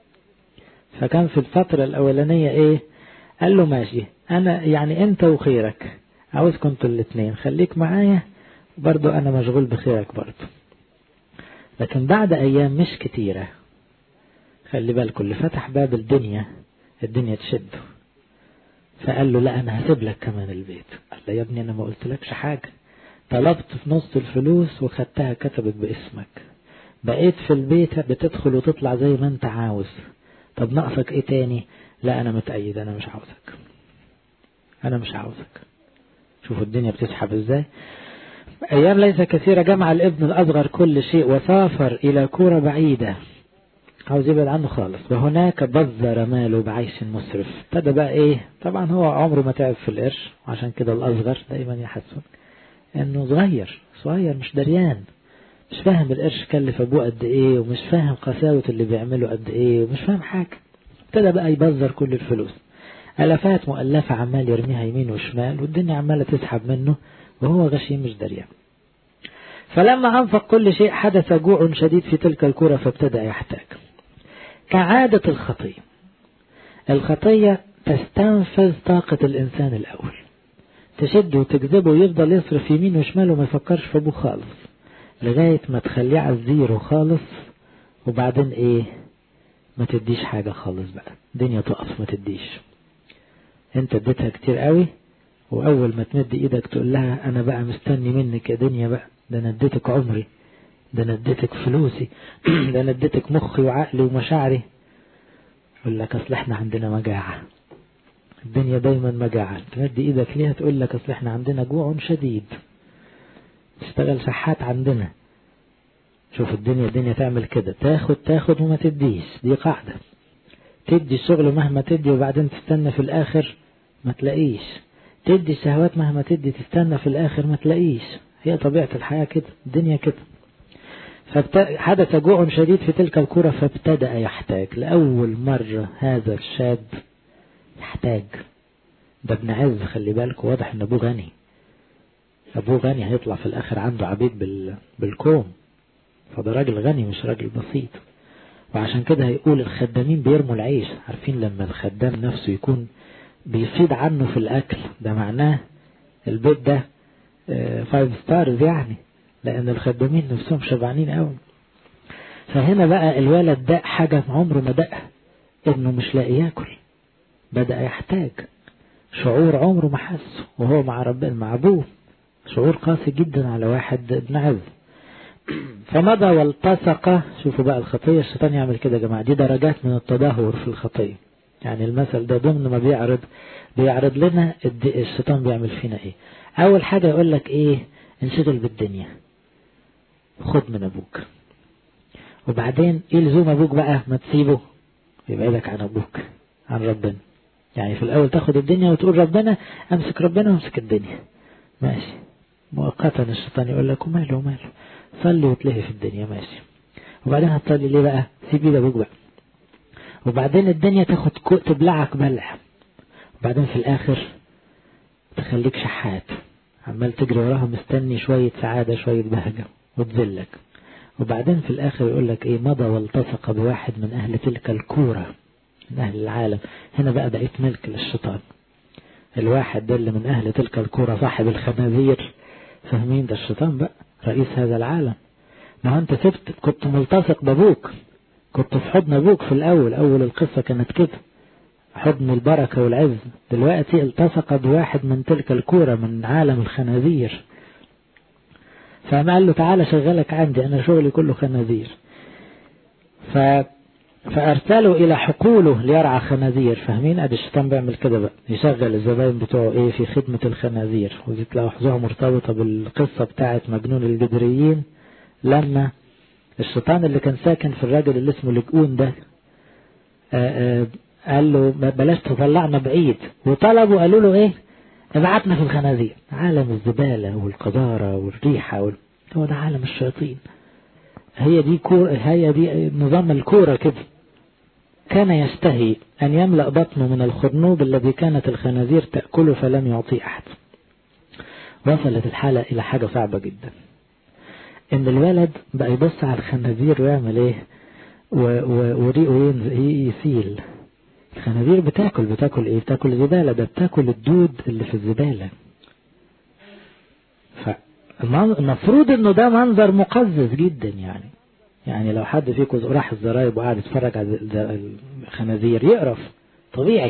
فكان في الفترة الأولانية إيه قال له ماشي أنا يعني أنت وخيرك عاوزكم انتوا الاثنين خليك معايا برضو أنا مشغول بخيرك برضو لكن بعد أيام مش كتيرة خلي بالكم اللي فتح باب الدنيا الدنيا تشده فقال له لا أنا هسيب لك كمان البيت قال له يا ابني أنا ما قلت لكش حاجة طلبت في نص الفلوس وخدتها كتبت باسمك بقيت في البيت بتدخل وتطلع زي ما انت عاوز طب ناقصك ايه تاني لا انا متأيد انا مش عاوزك انا مش عاوزك شوفوا الدنيا بتسحب ازاي ايام ليس كثيرة جمع الابن الاصغر كل شيء وسافر الى كورة بعيدة عاوز يبعد عنه خالص وهناك بذر ماله بعيش مسرف ابتدى بقى ايه طبعا هو عمره ما تعب في القرش وعشان كده الاصغر دايما يحسن انه صغير صغير مش دريان مش فاهم القرش كلف ابوه قد ايه ومش فاهم قساوة اللي بيعمله قد ايه ومش فاهم حاجة ابتدى بقى يبذر كل الفلوس الافات مؤلفة عمال يرميها يمين وشمال والدنيا عمالة تسحب منه وهو غشيم مش دريان فلما انفق كل شيء حدث جوع شديد في تلك الكرة فابتدأ يحتاج كعادة الخطية الخطية تستنفذ طاقة الإنسان الأول تشده وتجذبه ويفضل يصرف يمين وشمال وما يفكرش في أبوه خالص لغاية ما تخليه على الزيرو خالص وبعدين ايه ما تديش حاجة خالص بقى الدنيا تقف ما تديش انت اديتها كتير قوي واول ما تمد ايدك تقول لها انا بقى مستني منك يا دنيا بقى ده انا اديتك عمري ده انا اديتك فلوسي ده انا اديتك مخي وعقلي ومشاعري يقول لك اصل احنا عندنا مجاعة الدنيا دايما مجاعة تمد ايدك ليها تقول لك اصل احنا عندنا جوع شديد تشتغل شحات عندنا شوف الدنيا الدنيا تعمل كده تاخد تاخد وما تديش دي قاعدة تدي الشغل مهما تدي وبعدين تستنى في الآخر ما تلاقيش تدي الشهوات مهما تدي تستنى في الآخر ما تلاقيش هي طبيعة الحياة كده الدنيا كده فحدث جوع شديد في تلك الكرة فابتدأ يحتاج لأول مرة هذا الشاب يحتاج ده ابن عز خلي بالك واضح ان ابوه غني ابوه غني هيطلع في الاخر عنده عبيد بال... بالكوم فده راجل غني مش راجل بسيط وعشان كده هيقول الخدامين بيرموا العيش عارفين لما الخدام نفسه يكون بيفيد عنه في الاكل ده معناه البيت ده فايف ستارز يعني لان الخدامين نفسهم شبعانين قوي فهنا بقى الولد ده حاجة عمره ما دقها انه مش لاقي ياكل بدأ يحتاج شعور عمره ما حسه وهو مع ربنا مع ابوه شعور قاسي جدا على واحد ابن عز فمضى والتصق شوفوا بقى الخطية الشيطان يعمل كده يا جماعة دي درجات من التدهور في الخطية يعني المثل ده ضمن ما بيعرض بيعرض لنا الشيطان بيعمل فينا ايه اول حاجة يقول لك ايه انشغل بالدنيا خد من ابوك وبعدين ايه لزوم ابوك بقى ما تسيبه يبعدك عن ابوك عن ربنا يعني في الاول تاخد الدنيا وتقول ربنا امسك ربنا وامسك الدنيا ماشي مؤقتا الشيطان يقول لك وماله وماله صلي وتلهي في الدنيا ماشي وبعدين هتصلي ليه بقى سيب ايد ابوك بقى وبعدين الدنيا تاخد تبلعك بلع وبعدين في الاخر تخليك شحات عمال تجري وراها مستني شوية سعادة شوية بهجة وتذلك وبعدين في الآخر يقول لك إيه مضى والتصق بواحد من أهل تلك الكورة من أهل العالم هنا بقى بقيت ملك للشيطان الواحد ده اللي من أهل تلك الكورة صاحب الخنازير فاهمين ده الشيطان بقى رئيس هذا العالم ما انت سبت كنت ملتصق بابوك كنت في حضن ابوك في الاول اول القصة كانت كده حضن البركة والعز دلوقتي التصق بواحد من تلك الكورة من عالم الخنازير فما قال له تعالى شغلك عندي انا شغلي كله خنازير ف فارسلوا الى حقوله ليرعى خنازير فاهمين ادي الشيطان بيعمل كده بقى يشغل الزباين بتوعه ايه في خدمة الخنازير ودي تلاحظوها مرتبطة بالقصة بتاعت مجنون الجدريين لما الشيطان اللي كان ساكن في الراجل اللي اسمه لجؤون ده آآ آآ قال له بلاش تطلعنا بعيد وطلبوا قالوا له ايه ابعتنا في الخنازير عالم الزبالة والقذارة والريحة وال... هو ده عالم الشياطين هي دي كور هي دي نظام الكورة كده كان يستهي أن يملأ بطنه من الخرنوب الذي كانت الخنازير تأكله فلم يعطي أحد وصلت الحالة إلى حاجة صعبة جدا إن الولد بقى يبص على الخنازير ويعمل إيه وريقه يسيل الخنازير بتاكل بتاكل إيه بتاكل الزبالة ده بتاكل الدود اللي في الزبالة فالمفروض إنه ده منظر مقزز جدا يعني يعني لو حد فيكم راح الزرايب وقعد يتفرج على الخنازير يقرف طبيعي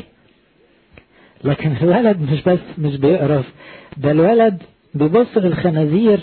لكن الولد مش بس مش بيقرف ده الولد بيبص للخنازير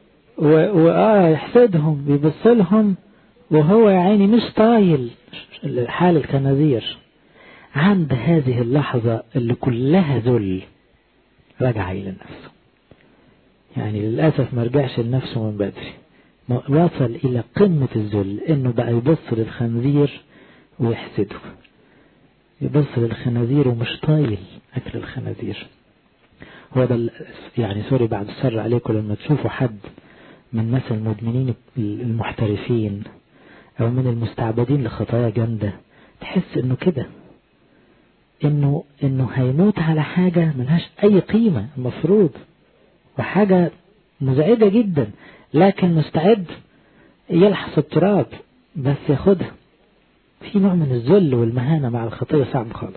وآه يحسدهم بيبص لهم وهو يا عيني مش طايل حال الخنازير عند هذه اللحظة اللي كلها ذل رجع إلى نفسه يعني للأسف ما رجعش لنفسه من بدري وصل إلى قمة الذل إنه بقى يبص للخنزير ويحسده يبص للخنازير ومش طايل أكل الخنازير هو ده يعني سوري بعد الشر عليكم لما تشوفوا حد من مثل المدمنين المحترفين أو من المستعبدين لخطايا جامدة تحس إنه كده إنه إنه هيموت على حاجة ملهاش أي قيمة المفروض وحاجة مزعجة جدا لكن مستعد يلحس التراب بس ياخدها في نوع من الذل والمهانة مع الخطية صعب خالص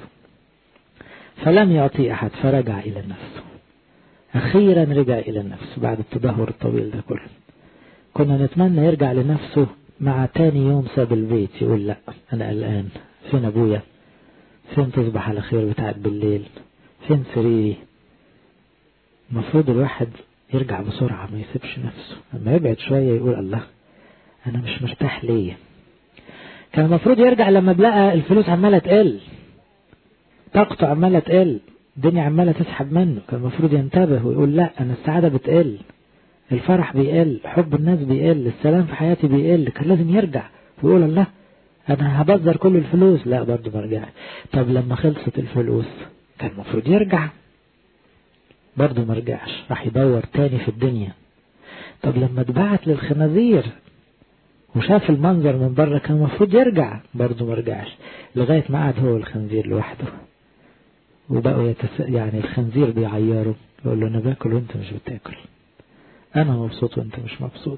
فلم يعطي أحد فرجع إلى النفس أخيرا رجع إلى النفس بعد التدهور الطويل ده كله كنا نتمنى يرجع لنفسه مع تاني يوم ساب البيت يقول لا أنا قلقان فين أبويا فين تصبح على خير بتاعت بالليل فين سريري المفروض الواحد يرجع بسرعة ما يسيبش نفسه لما يبعد شوية يقول الله أنا مش مرتاح ليه كان المفروض يرجع لما بلقى الفلوس عمالة تقل طاقته عمالة تقل الدنيا عمالة تسحب منه كان المفروض ينتبه ويقول لا أنا السعادة بتقل الفرح بيقل حب الناس بيقل السلام في حياتي بيقل كان لازم يرجع ويقول الله أنا هبذر كل الفلوس لا برضه ما رجعش طب لما خلصت الفلوس كان المفروض يرجع برضه ما رجعش راح يدور تاني في الدنيا طب لما اتبعت للخنازير وشاف المنظر من بره كان المفروض يرجع برضه ما رجعش لغاية ما قعد هو الخنزير لوحده وبقوا يتس... يعني الخنزير بيعيره يقول له انا باكل وانت مش بتاكل انا مبسوط وانت مش مبسوط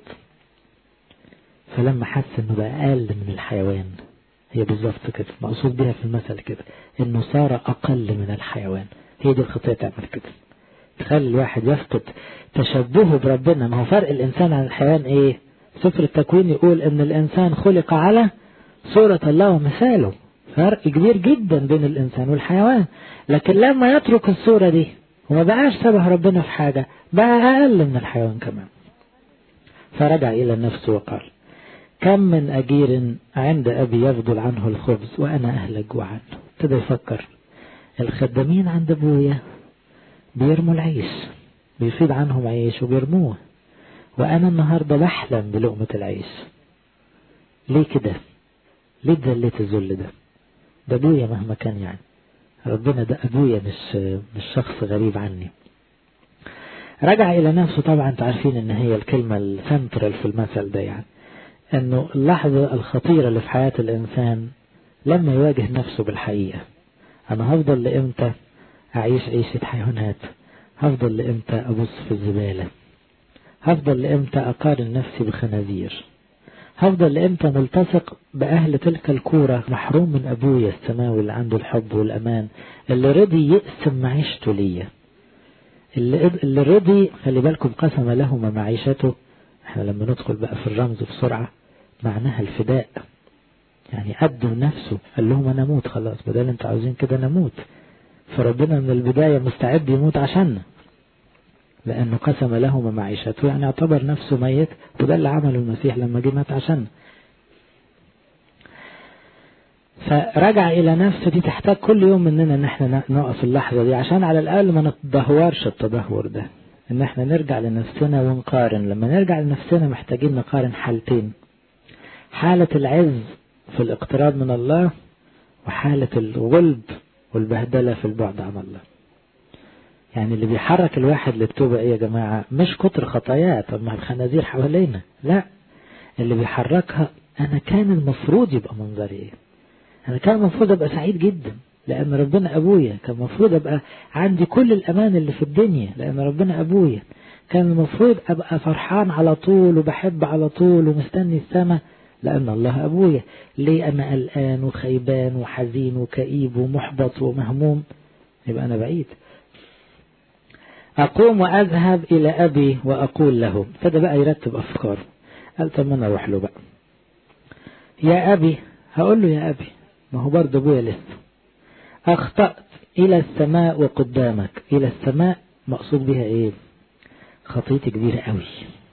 فلما حس انه بقى اقل من الحيوان هي بالظبط كده مقصود بيها في المثل كده انه صار اقل من الحيوان هي دي الخطية تعمل كده تخلي الواحد يفقد تشبهه بربنا ما هو فرق الانسان عن الحيوان ايه سفر التكوين يقول ان الانسان خلق على صورة الله ومثاله فرق كبير جدا بين الانسان والحيوان لكن لما يترك الصورة دي وما بقاش شبه ربنا في حاجة بقى اقل من الحيوان كمان فرجع الى نفسه وقال كم من اجير عند ابي يفضل عنه الخبز وانا اهلك جوعان ابتدى يفكر الخدامين عند ابويا بيرموا العيش بيفيض عنهم عيش وبيرموه وانا النهاردة بحلم بلقمة العيش ليه كده ليه اتذليت الذل ده ده ابويا مهما كان يعني ربنا ده ابويا مش مش شخص غريب عني رجع الى نفسه طبعا انتوا عارفين ان هي الكلمة السنترال في المثل ده يعني انه اللحظة الخطيرة اللي في حياة الانسان لما يواجه نفسه بالحقيقة انا هفضل لامتى اعيش عيشة حيوانات هفضل لامتى ابص في الزبالة هفضل لامتى اقارن نفسي بخنازير هفضل لامتى ملتصق باهل تلك الكورة محروم من ابويا السماوي اللي عنده الحب والامان اللي رضي يقسم معيشته ليا اللي, اللي رضي خلي بالكم قسم لهما معيشته احنا لما ندخل بقى في الرمز بسرعة معناها الفداء يعني قدم نفسه قال لهم انا اموت خلاص بدل انتوا عاوزين كده نموت فربنا من البداية مستعد يموت عشاننا لأنه قسم لهما معيشته يعني اعتبر نفسه ميت وده اللي عمله المسيح لما جه مات عشاننا فرجع إلى نفسه دي تحتاج كل يوم مننا إن احنا نقف اللحظة دي عشان على الأقل ما نتدهورش التدهور ده إن احنا نرجع لنفسنا ونقارن لما نرجع لنفسنا محتاجين نقارن حالتين حالة العز في الاقتراب من الله وحالة الغلب والبهدلة في البعد عن الله يعني اللي بيحرك الواحد للتوبة ايه يا جماعة مش كتر خطاياه طب ما الخنازير حوالينا لا اللي بيحركها انا كان المفروض يبقى منظري ايه انا كان المفروض ابقى سعيد جدا لان ربنا ابويا كان المفروض ابقى عندي كل الامان اللي في الدنيا لان ربنا ابويا كان المفروض ابقى فرحان على طول وبحب على طول ومستني السماء لأن الله أبويا ليه أنا قلقان وخيبان وحزين وكئيب ومحبط ومهموم يبقى أنا بعيد أقوم وأذهب إلى أبي وأقول له ابتدى بقى يرتب أفكاره قال طب ما أنا أروح له بقى يا أبي هقول له يا أبي ما هو برضه أبويا لسه أخطأت إلى السماء وقدامك إلى السماء مقصود بها إيه خطيتي كبيرة قوي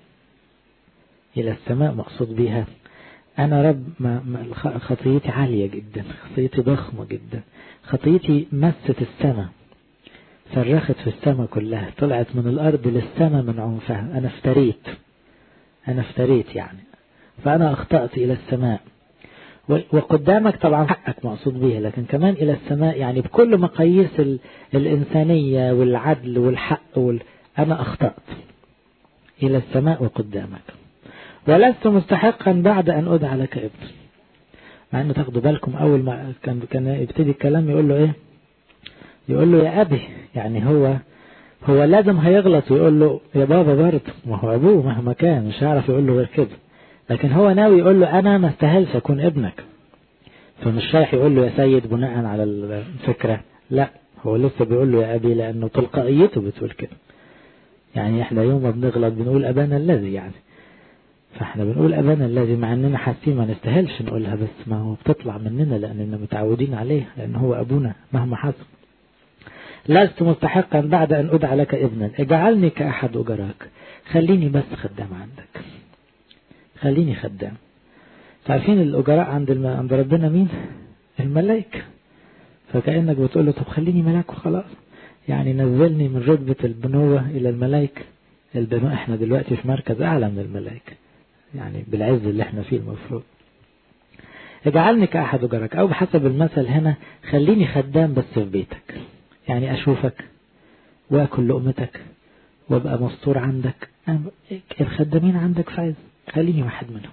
إلى السماء مقصود بها أنا رب ما ما خطيتي عالية جدا خطيتي ضخمة جدا خطيتي مست السماء صرخت في السماء كلها طلعت من الأرض للسماء من عنفها أنا افتريت أنا افتريت يعني فأنا أخطأت إلى السماء وقدامك طبعا حقك مقصود بها لكن كمان إلى السماء يعني بكل مقاييس الإنسانية والعدل والحق وال... أنا أخطأت إلى السماء وقدامك ولست مستحقا بعد أن أدعى لك ابن مع أنه تاخدوا بالكم أول ما كان كان يبتدي الكلام يقول له إيه يقول له يا أبي يعني هو هو لازم هيغلط ويقول له يا بابا برضه ما هو أبوه مهما كان مش هيعرف يقول له غير كده لكن هو ناوي يقول له أنا ما استاهلش أكون ابنك فمش رايح يقول له يا سيد بناء على الفكرة لا هو لسه بيقول له يا أبي لأنه تلقائيته بتقول كده يعني احنا يوم ما بنغلط بنقول أبانا الذي يعني فاحنا بنقول أبانا الذي مع أننا حاسين ما نستاهلش نقولها بس ما هو بتطلع مننا لأننا متعودين عليه لأن هو أبونا مهما حصل لست مستحقا بعد أن أدعى لك ابنا اجعلني كأحد أجراك خليني بس خدام عندك خليني خدام تعرفين الأجراء عند الم... عند ربنا مين الملائكة فكأنك بتقول له طب خليني ملاك وخلاص يعني نزلني من رتبة البنوة إلى الملائكة البنوة احنا دلوقتي في مركز أعلى من الملائكة يعني بالعز اللي احنا فيه المفروض اجعلني كأحد أجرك أو بحسب المثل هنا خليني خدام بس في بيتك يعني أشوفك وأكل لقمتك وأبقى مستور عندك الخدامين عندك في عز خليني واحد منهم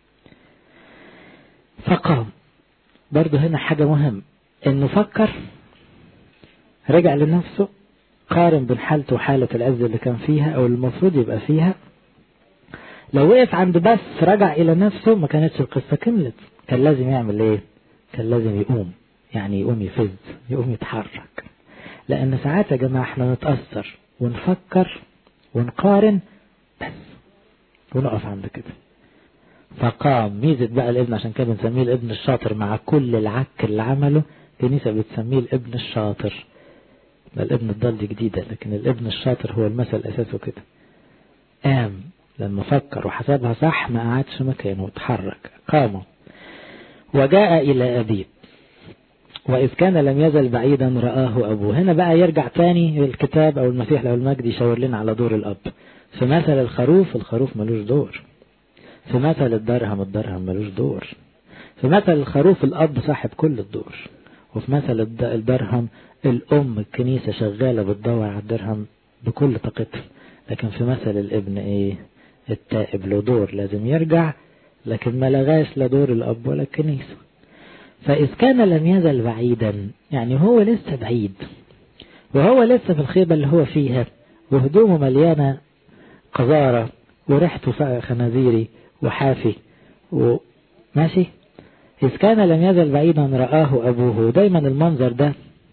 فقام برضه هنا حاجة مهم انه فكر رجع لنفسه قارن بين حالته وحالة العز اللي كان فيها او المفروض يبقى فيها لو وقف عند بس رجع الى نفسه ما كانتش القصة كملت كان لازم يعمل ايه كان لازم يقوم يعني يقوم يفز يقوم يتحرك لان ساعات يا جماعة احنا نتأثر ونفكر ونقارن بس ونقف عند كده فقام ميزة بقى الابن عشان كده بنسميه الابن الشاطر مع كل العك اللي عمله كنيسة بتسميه الابن الشاطر ده الابن الضال دي جديدة لكن الابن الشاطر هو المثل أساسه كده قام لما فكر وحسبها صح ما قعدش مكانه وتحرك قام وجاء إلى أبيه وإذ كان لم يزل بعيدا رآه أبوه هنا بقى يرجع تاني الكتاب أو المسيح له المجد يشاور لنا على دور الأب في مثل الخروف الخروف ملوش دور في مثل الدرهم الدرهم ملوش دور في مثل الخروف الأب صاحب كل الدور وفي مثل الدرهم الأم الكنيسة شغالة بتدور على الدرهم بكل طاقتها لكن في مثل الابن ايه التائب له دور لازم يرجع لكن ما لغاش لا دور الأب ولا الكنيسة فإذ كان لم يزل بعيدا يعني هو لسه بعيد وهو لسه في الخيبة اللي هو فيها وهدومه مليانة قذارة وريحته خنازيري وحافي وماشي إذ كان لم يزل بعيدا رآه أبوه دايما المنظر ده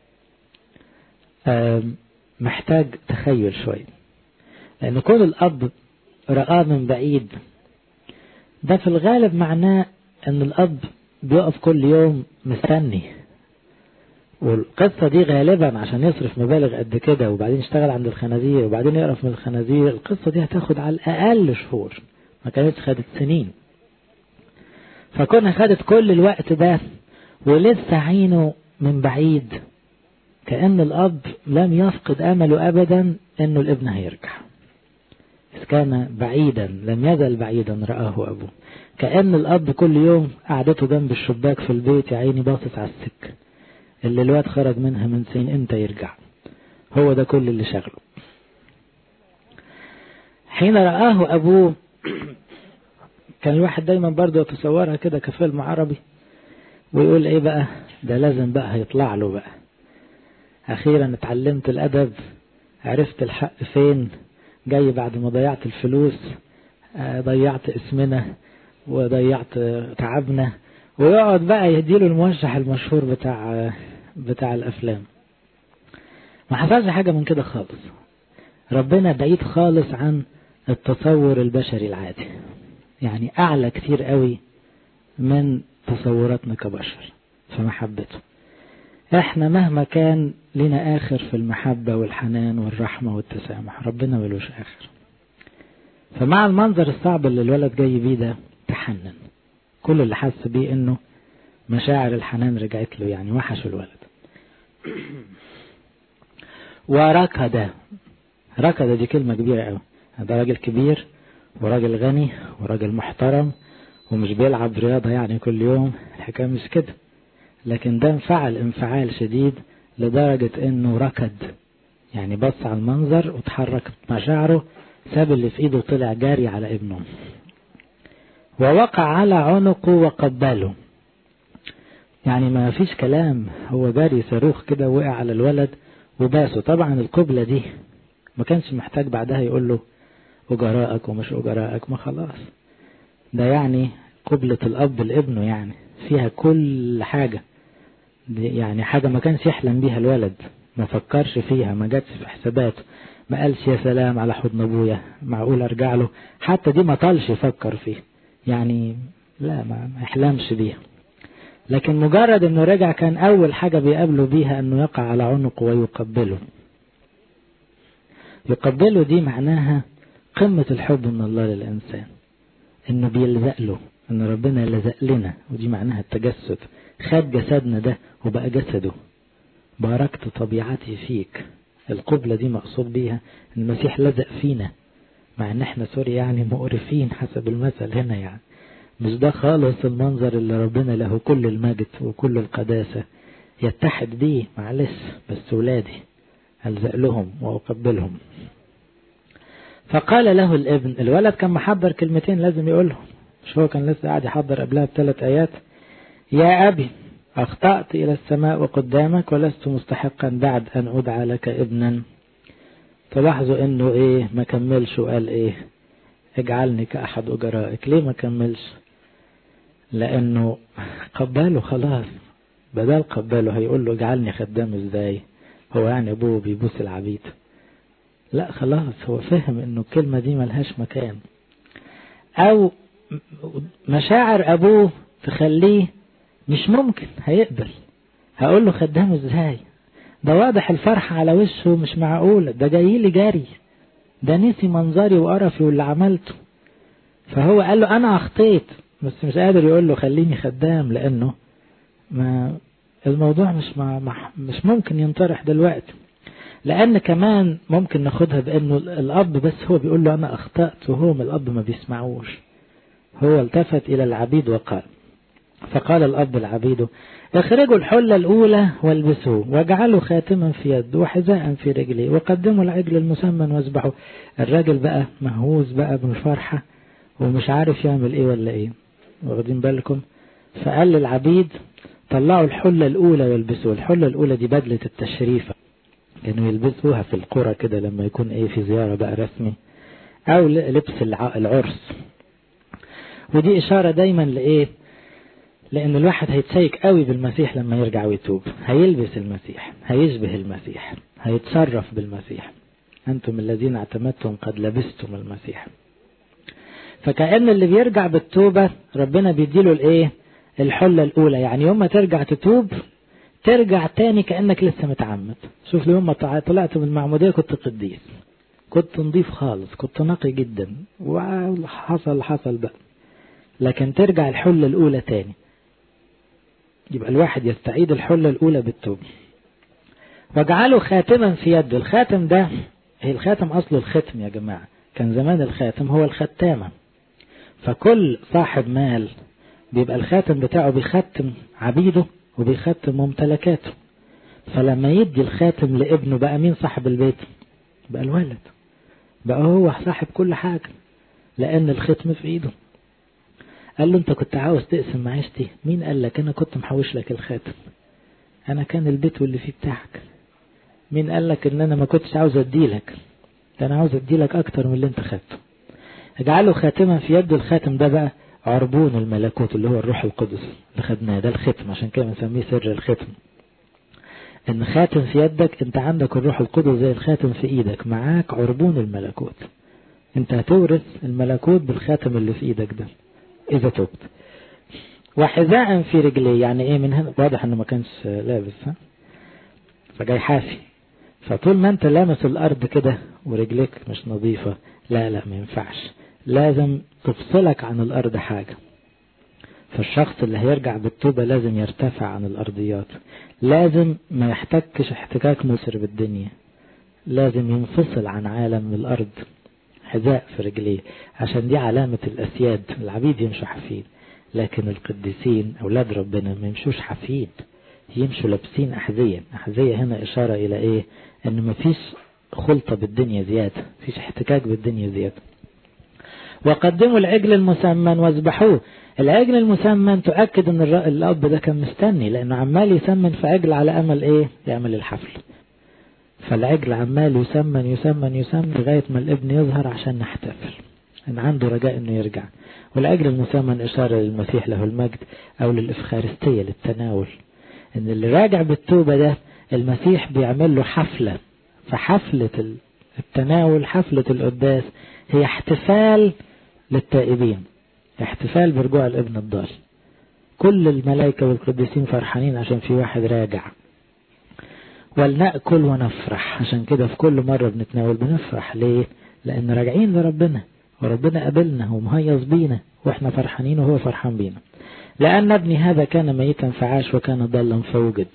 محتاج تخيل شوي لأن كل الأب رآه من بعيد ده في الغالب معناه أن الأب بيقف كل يوم مستني والقصة دي غالبا عشان يصرف مبالغ قد كده وبعدين يشتغل عند الخنازير وبعدين يقرف من الخنازير القصة دي هتاخد على الأقل شهور ما كانتش خدت سنين فكنا خدت كل الوقت ده ولسه عينه من بعيد كأن الأب لم يفقد أمله أبدا أنه الابن هيرجع إذ كان بعيدا لم يزل بعيدا رآه أبوه كأن الأب كل يوم قعدته جنب الشباك في البيت يا عيني باصص على السكة اللي الواد خرج منها من سنين امتى يرجع هو ده كل اللي شغله حين رآه أبوه كان الواحد دايما برضه يتصورها كده كفيلم عربي ويقول ايه بقى ده لازم بقى هيطلع له بقى اخيرا اتعلمت الادب عرفت الحق فين جاي بعد ما ضيعت الفلوس ضيعت اسمنا وضيعت تعبنا ويقعد بقى يهديله الموشح المشهور بتاع بتاع الافلام ما حصلش حاجه من كده خالص ربنا بعيد خالص عن التصور البشري العادي يعني اعلى كتير قوي من تصوراتنا كبشر في محبته احنا مهما كان لنا اخر في المحبة والحنان والرحمة والتسامح ربنا ملوش اخر فمع المنظر الصعب اللي الولد جاي بيه ده تحنن كل اللي حس بيه انه مشاعر الحنان رجعت له يعني وحش الولد وركض ركض دي كلمة كبيرة قوي ده راجل كبير وراجل غني وراجل محترم ومش بيلعب رياضة يعني كل يوم الحكاية مش كده لكن ده انفعل انفعال شديد لدرجة انه ركض يعني بص على المنظر وتحرك مشاعره ساب اللي في ايده وطلع جاري على ابنه ووقع على عنقه وقبله يعني ما فيش كلام هو جاري صاروخ كده وقع على الولد وباسه طبعا القبلة دي ما كانش محتاج بعدها يقول له أجراءك ومش أجراءك ما خلاص ده يعني قبلة الأب لابنه يعني فيها كل حاجة دي يعني حاجة ما كانش يحلم بيها الولد ما فكرش فيها ما جاتش في حساباته ما قالش يا سلام على حضن ابويا معقول ارجع له حتى دي ما طالش يفكر فيه يعني لا ما يحلمش بيها لكن مجرد انه رجع كان اول حاجة بيقابله بيها انه يقع على عنقه ويقبله يقبله دي معناها قمة الحب من الله للإنسان إنه بيلزق له إن ربنا لزق لنا ودي معناها التجسد خد جسدنا ده وبقى جسده باركت طبيعتي فيك القبلة دي مقصود بيها المسيح لزق فينا مع ان احنا سوري يعني مقرفين حسب المثل هنا يعني مش ده خالص المنظر اللي ربنا له كل المجد وكل القداسة يتحد بيه معلش بس ولادي ألزق لهم وأقبلهم فقال له الابن الولد كان محضر كلمتين لازم يقولهم مش هو كان لسه قاعد يحضر قبلها بثلاث آيات يا أبي أخطأت إلى السماء وقدامك ولست مستحقا بعد أن أدعى لك ابنا تلاحظوا إنه إيه ما كملش وقال إيه اجعلني كأحد أجرائك ليه ما كملش لأنه قبله خلاص بدل قبله هيقول له اجعلني خدام ازاي هو يعني أبوه بيبوس العبيد لا خلاص هو فهم إنه الكلمة دي ملهاش مكان أو مشاعر أبوه تخليه مش ممكن هيقبل هقول له خدام ازاي ده واضح الفرحة على وشه مش معقول ده جاي لي جري ده نسي منظري وقرفي واللي عملته فهو قال له انا اخطيت بس مش قادر يقول له خليني خدام لانه ما الموضوع مش مع مش ممكن ينطرح دلوقتي لأن كمان ممكن ناخدها بأنه الأب بس هو بيقول له أنا أخطأت وهو من الأب ما بيسمعوش هو التفت إلى العبيد وقال فقال الأب العبيد اخرجوا الحلة الأولى والبسوه واجعلوا خاتما في يد وحذاء في رجلي وقدموا العجل المسمن واذبحوا الراجل بقى مهووس بقى بالفرحة ومش عارف يعمل ايه ولا ايه واخدين بالكم فقال للعبيد طلعوا الحلة الأولى والبسوه الحلة الأولى دي بدلة التشريف كانوا يلبسوها في القرى كده لما يكون ايه في زيارة بقى رسمي او لبس العرس ودي اشارة دايما لايه لان الواحد هيتشيك قوي بالمسيح لما يرجع ويتوب هيلبس المسيح هيشبه المسيح هيتصرف بالمسيح انتم الذين اعتمدتم قد لبستم المسيح فكأن اللي بيرجع بالتوبة ربنا بيديله الايه الحلة الاولى يعني يوم ما ترجع تتوب ترجع تاني كأنك لسه متعمد شوف لي يوم ما طلعت من المعمودية كنت قديس كنت نظيف خالص كنت نقي جدا وحصل حصل بقى لكن ترجع الحلة الأولى تاني يبقى الواحد يستعيد الحلة الأولى بالتوب واجعله خاتما في يده الخاتم ده هي الخاتم أصله الختم يا جماعة كان زمان الخاتم هو الختامة فكل صاحب مال بيبقى الخاتم بتاعه بيختم عبيده وبيختم ممتلكاته فلما يدي الخاتم لابنه بقى مين صاحب البيت بقى الولد بقى هو صاحب كل حاجة لأن الختم في إيده قال له أنت كنت عاوز تقسم معيشتي مين قال لك أنا كنت محوش لك الخاتم أنا كان البيت واللي فيه بتاعك مين قال لك إن أنا ما كنتش عاوز أديلك ده أنا عاوز أديلك أكتر من اللي أنت خدته اجعله خاتما في يد الخاتم ده بقى عربون الملكوت اللي هو الروح القدس اللي خدناه ده الختم عشان كده بنسميه سر الختم ان خاتم في يدك انت عندك الروح القدس زي الخاتم في ايدك معاك عربون الملكوت انت هتورث الملكوت بالخاتم اللي في ايدك ده اذا تبت وحذاء في رجليه يعني ايه من هنا واضح انه ما كانش لابس ها فجاي حافي فطول ما انت لامس الارض كده ورجليك مش نظيفة لا لا ما ينفعش لازم تفصلك عن الارض حاجة فالشخص اللي هيرجع بالتوبة لازم يرتفع عن الارضيات لازم ما يحتكش احتكاك مسر بالدنيا لازم ينفصل عن عالم الارض حذاء في رجليه عشان دي علامة الاسياد العبيد يمشوا حفيد لكن القديسين اولاد ربنا ما يمشوش حفيد يمشوا لابسين أحذية أحذية هنا إشارة إلى إيه أن مفيش خلطة بالدنيا زيادة مفيش احتكاك بالدنيا زيادة وقدموا العجل المسمن واذبحوه العجل المسمن تؤكد أن الأب ده كان مستني لأنه عمال يسمن في عجل على أمل إيه يعمل الحفل فالعجل عمال يسمن يسمن يسمن لغاية ما الابن يظهر عشان نحتفل إن عنده رجاء أنه يرجع والعجل المسمن إشارة للمسيح له المجد أو للإفخارستية للتناول ان اللي راجع بالتوبة ده المسيح بيعمل له حفلة فحفلة التناول حفلة القداس هي احتفال للتائبين احتفال برجوع الابن الضال كل الملائكة والقديسين فرحانين عشان في واحد راجع ولنأكل ونفرح عشان كده في كل مرة بنتناول بنفرح ليه لأن راجعين لربنا وربنا قابلنا ومهيص بينا واحنا فرحانين وهو فرحان بينا لأن ابني هذا كان ميتا فعاش وكان ضلا فوجد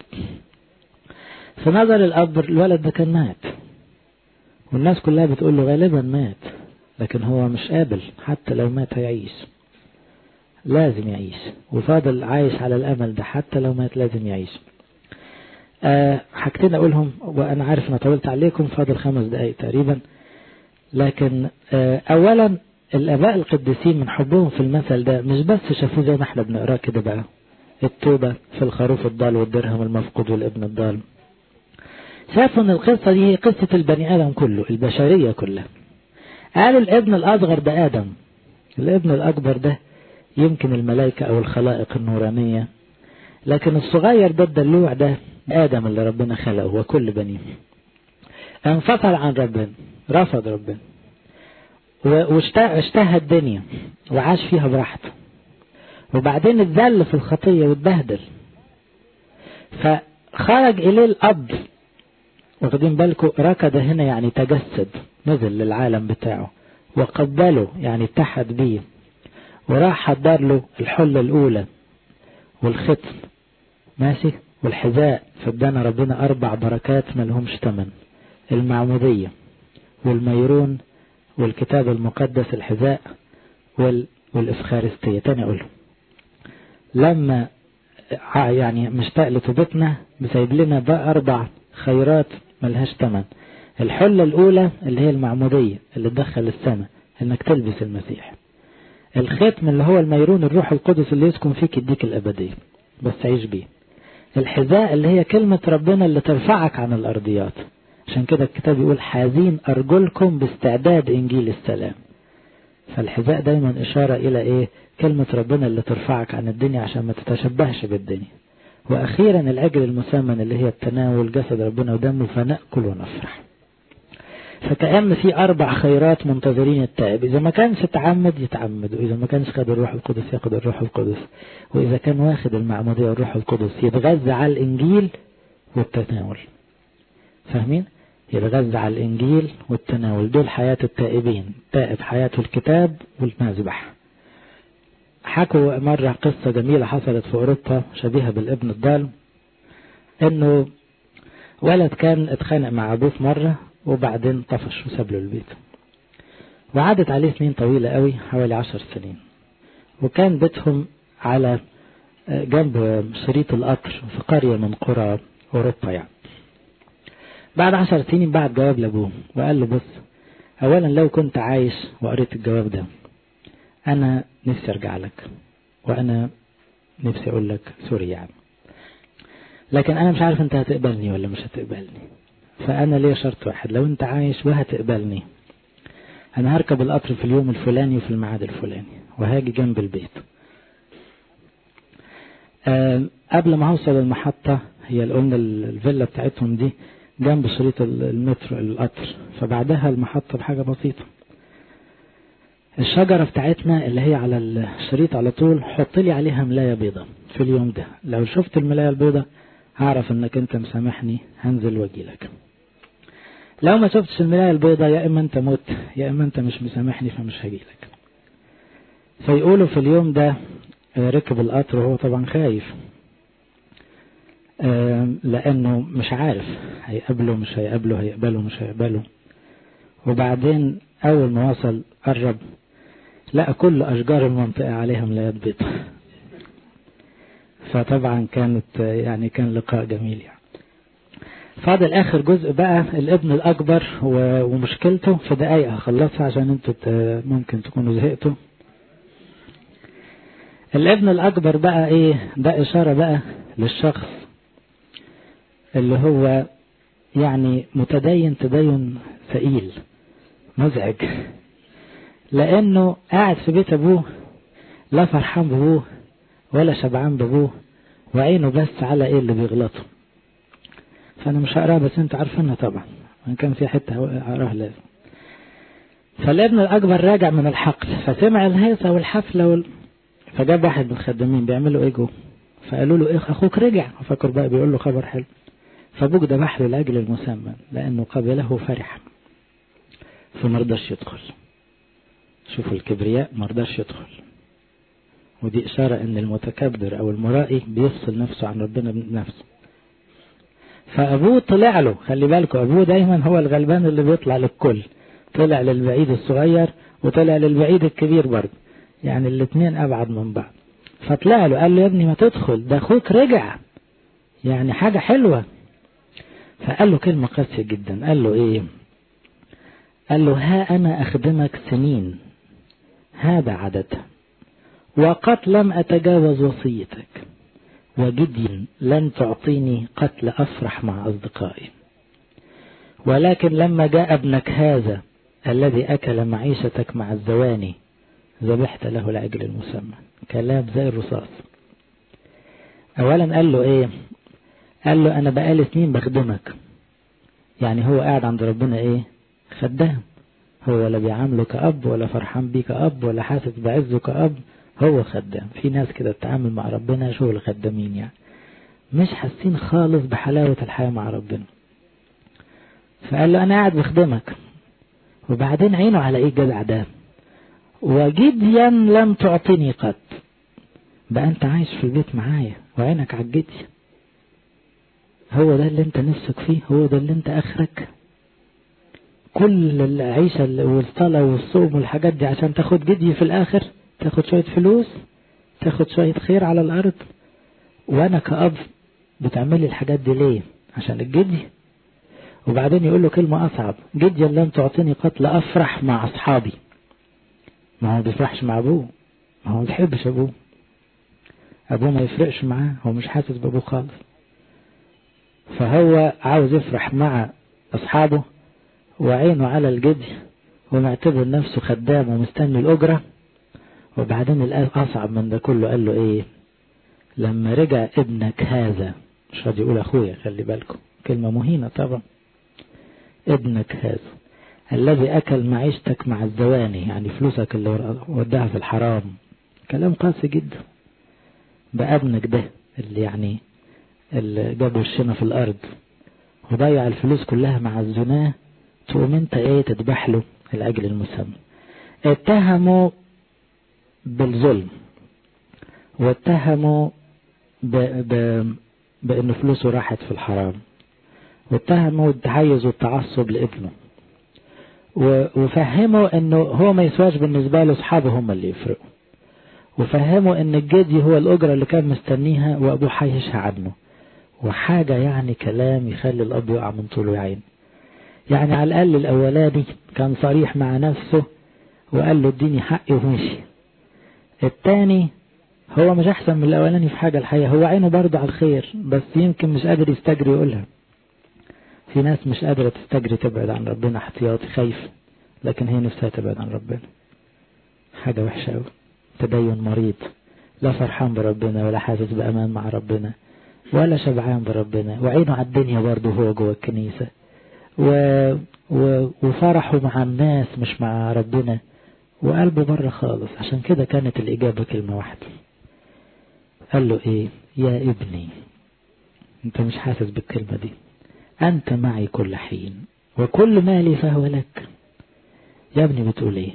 في نظر الأب الولد ده كان مات والناس كلها بتقول له غالبا مات لكن هو مش قابل حتى لو مات هيعيش لازم يعيش وفاضل عايش على الأمل ده حتى لو مات لازم يعيش أه حاجتين أقولهم وأنا عارف أنا طولت عليكم فاضل خمس دقايق تقريبا لكن أه أولا الآباء القديسين من حبهم في المثل ده مش بس شافوه زي ما احنا بنقراه كده بقى التوبة في الخروف الضال والدرهم المفقود والابن الضال شافوا ان القصة دي هي قصة البني آدم كله البشرية كلها قالوا الابن الأصغر ده آدم الابن الأكبر ده يمكن الملائكة أو الخلائق النورانية لكن الصغير ده الدلوع ده آدم اللي ربنا خلقه وكل بنيه انفصل عن ربنا رفض ربنا واشتهى الدنيا وعاش فيها براحته وبعدين اتذل في الخطية واتبهدل فخرج إليه الأب واخدين بالكم ركض هنا يعني تجسد نزل للعالم بتاعه وقبله يعني اتحد بيه وراح حضر له الحلة الأولى والختم ماشي والحذاء فادانا ربنا أربع بركات ما لهمش تمن المعمودية والميرون والكتاب المقدس الحذاء وال والإفخارستية تاني أقوله لما يعني مشتاق لتوبتنا بسايب لنا بقى أربع خيرات ملهاش تمن الحلة الأولى اللي هي المعمودية اللي تدخل السماء إنك تلبس المسيح الختم اللي هو الميرون الروح القدس اللي يسكن فيك يديك الأبدية بس عيش بيه الحذاء اللي هي كلمة ربنا اللي ترفعك عن الأرضيات عشان كده الكتاب يقول حازين أرجلكم باستعداد إنجيل السلام فالحذاء دايما إشارة إلى إيه كلمة ربنا اللي ترفعك عن الدنيا عشان ما تتشبهش بالدنيا وأخيرا العجل المسمن اللي هي التناول جسد ربنا ودمه فنأكل ونفرح فكأن في أربع خيرات منتظرين التائب إذا ما كانش تعمد يتعمد وإذا ما كانش خد الروح القدس ياخد الروح القدس وإذا كان واخد المعمودية والروح القدس يتغذى على الإنجيل والتناول فاهمين؟ يتغذى على الإنجيل والتناول دول حياة التائبين تائب حياته الكتاب والمذبح حكوا مرة قصة جميلة حصلت في أوروبا شبيهة بالابن الضال إنه ولد كان اتخانق مع أبوه مرة وبعدين طفش وساب له البيت وعدت عليه سنين طويلة قوي حوالي عشر سنين وكان بيتهم على جنب شريط القطر في قرية من قرى أوروبا يعني بعد عشر سنين بعت جواب لأبوه وقال له بص أولا لو كنت عايش وقريت الجواب ده أنا نفسي أرجع لك وأنا نفسي أقول لك سوري يعني لكن أنا مش عارف أنت هتقبلني ولا مش هتقبلني فأنا ليا شرط واحد لو أنت عايش وهتقبلني أنا هركب القطر في اليوم الفلاني وفي الميعاد الفلاني وهاجي جنب البيت أه قبل ما أوصل المحطة هي اللي قلنا الفيلا بتاعتهم دي جنب شريط المترو القطر فبعدها المحطة بحاجة بسيطة الشجرة بتاعتنا اللي هي على الشريط على طول حط لي عليها ملاية بيضة في اليوم ده لو شفت الملاية البيضة هعرف انك انت مسامحني هنزل واجي لك لو ما شفتش الملاية البيضة يا اما انت مت يا اما انت مش مسامحني فمش هجي لك فيقولوا في اليوم ده ركب القطر وهو طبعا خايف لانه مش عارف هيقابله مش هيقابله هيقبله مش هيقبله وبعدين اول ما وصل قرب لقى كل اشجار المنطقة عليها ملايات بيضة فطبعا كانت يعني كان لقاء جميل يعني فاضل اخر جزء بقى الابن الاكبر ومشكلته في دقايق هخلصها عشان انتوا ممكن تكونوا زهقتوا الابن الاكبر بقى ايه ده اشارة بقى للشخص اللي هو يعني متدين تدين ثقيل مزعج لانه قاعد في بيت ابوه لا فرحان بابوه ولا شبعان بابوه وعينه بس على ايه اللي بيغلطه فانا مش هقراها بس انتوا عارفينها طبعا وان كان في حته هقراها لازم فالابن الاكبر راجع من الحقل فسمع الهيصه والحفله وال... فجاب واحد من الخدامين بيعملوا ايه جوه فقالوا له ايه اخوك رجع ففكر بقى بيقول له خبر حلو فابوك ذبح له لاجل المسمى لانه قبله فرحا فمرضاش يدخل شوفوا الكبرياء مرضاش يدخل ودي إشارة أن المتكبر أو المرائي بيفصل نفسه عن ربنا بنفسه فأبوه طلع له خلي بالكم أبوه دايما هو الغلبان اللي بيطلع للكل طلع للبعيد الصغير وطلع للبعيد الكبير برضه يعني الاثنين أبعد من بعض فطلع له قال له يا ابني ما تدخل ده أخوك رجع يعني حاجة حلوة فقال له كلمة قاسية جدا قال له إيه قال له ها أنا أخدمك سنين هذا عددها وقد لم أتجاوز وصيتك وجدي لن تعطيني قتل أفرح مع أصدقائي ولكن لما جاء ابنك هذا الذي أكل معيشتك مع الزواني ذبحت له العجل المسمى كلام زي الرصاص أولا قال له إيه قال له أنا بقالي سنين بخدمك يعني هو قاعد عند ربنا إيه خدام هو لا بيعامله كأب ولا فرحان بيه كأب ولا حاسس بعزه كأب هو خدام في ناس كده تتعامل مع ربنا شغل خدامين يعني مش حاسين خالص بحلاوة الحياة مع ربنا فقال له أنا قاعد بخدمك وبعدين عينه على إيه الجدع ده وجديا لم تعطني قط بقى أنت عايش في البيت معايا وعينك على الجدي هو ده اللي انت نفسك فيه هو ده اللي انت اخرك كل العيشة والصلاة والصوم والحاجات دي عشان تاخد جدي في الاخر تاخد شوية فلوس تاخد شوية خير على الارض وانا كأب بتعملي الحاجات دي ليه عشان الجدي وبعدين يقول له كلمة أصعب جدي لم تعطيني قتل أفرح مع أصحابي ما هو بيفرحش مع أبوه ما هو ما بيحبش أبوه أبوه ما يفرقش معاه هو مش حاسس بأبوه خالص فهو عاوز يفرح مع أصحابه وعينه على الجدي ومعتبر نفسه خدام ومستني الأجرة وبعدين الأصعب من ده كله قال له إيه لما رجع ابنك هذا مش راضي يقول أخويا خلي بالكم كلمة مهينة طبعا ابنك هذا الذي أكل معيشتك مع الزواني يعني فلوسك اللي وداها في الحرام كلام قاسي جدا بقى ابنك ده اللي يعني اللي جاب وشنا في الأرض وضيع الفلوس كلها مع الزناه تقوم انت ايه تذبح له الأجل المسمى اتهموا بالظلم واتهموا ب... ب... بأن فلوسه راحت في الحرام واتهموا التحيز والتعصب لابنه وفهموا انه هو ما يسواش بالنسبة له اصحابه هم اللي يفرقوا وفهموا ان الجدي هو الاجرة اللي كان مستنيها وابوه حيشها عنه وحاجة يعني كلام يخلي الاب يقع من طوله عين يعني على الاقل الاولاني كان صريح مع نفسه وقال له اديني حقي ومشي التاني هو مش احسن من الاولاني في حاجة الحقيقة هو عينه برضه على الخير بس يمكن مش قادر يستجري يقولها في ناس مش قادرة تستجري تبعد عن ربنا احتياطي خايف لكن هي نفسها تبعد عن ربنا حاجة وحشة قوي تدين مريض لا فرحان بربنا ولا حاسس بأمان مع ربنا ولا شبعان بربنا وعينه على الدنيا برضه هو جوه الكنيسة و... و... وفرحه مع الناس مش مع ربنا وقلبه بره خالص عشان كده كانت الإجابة كلمة واحدة قال له إيه يا ابني أنت مش حاسس بالكلمة دي أنت معي كل حين وكل مالي فهو لك يا ابني بتقول إيه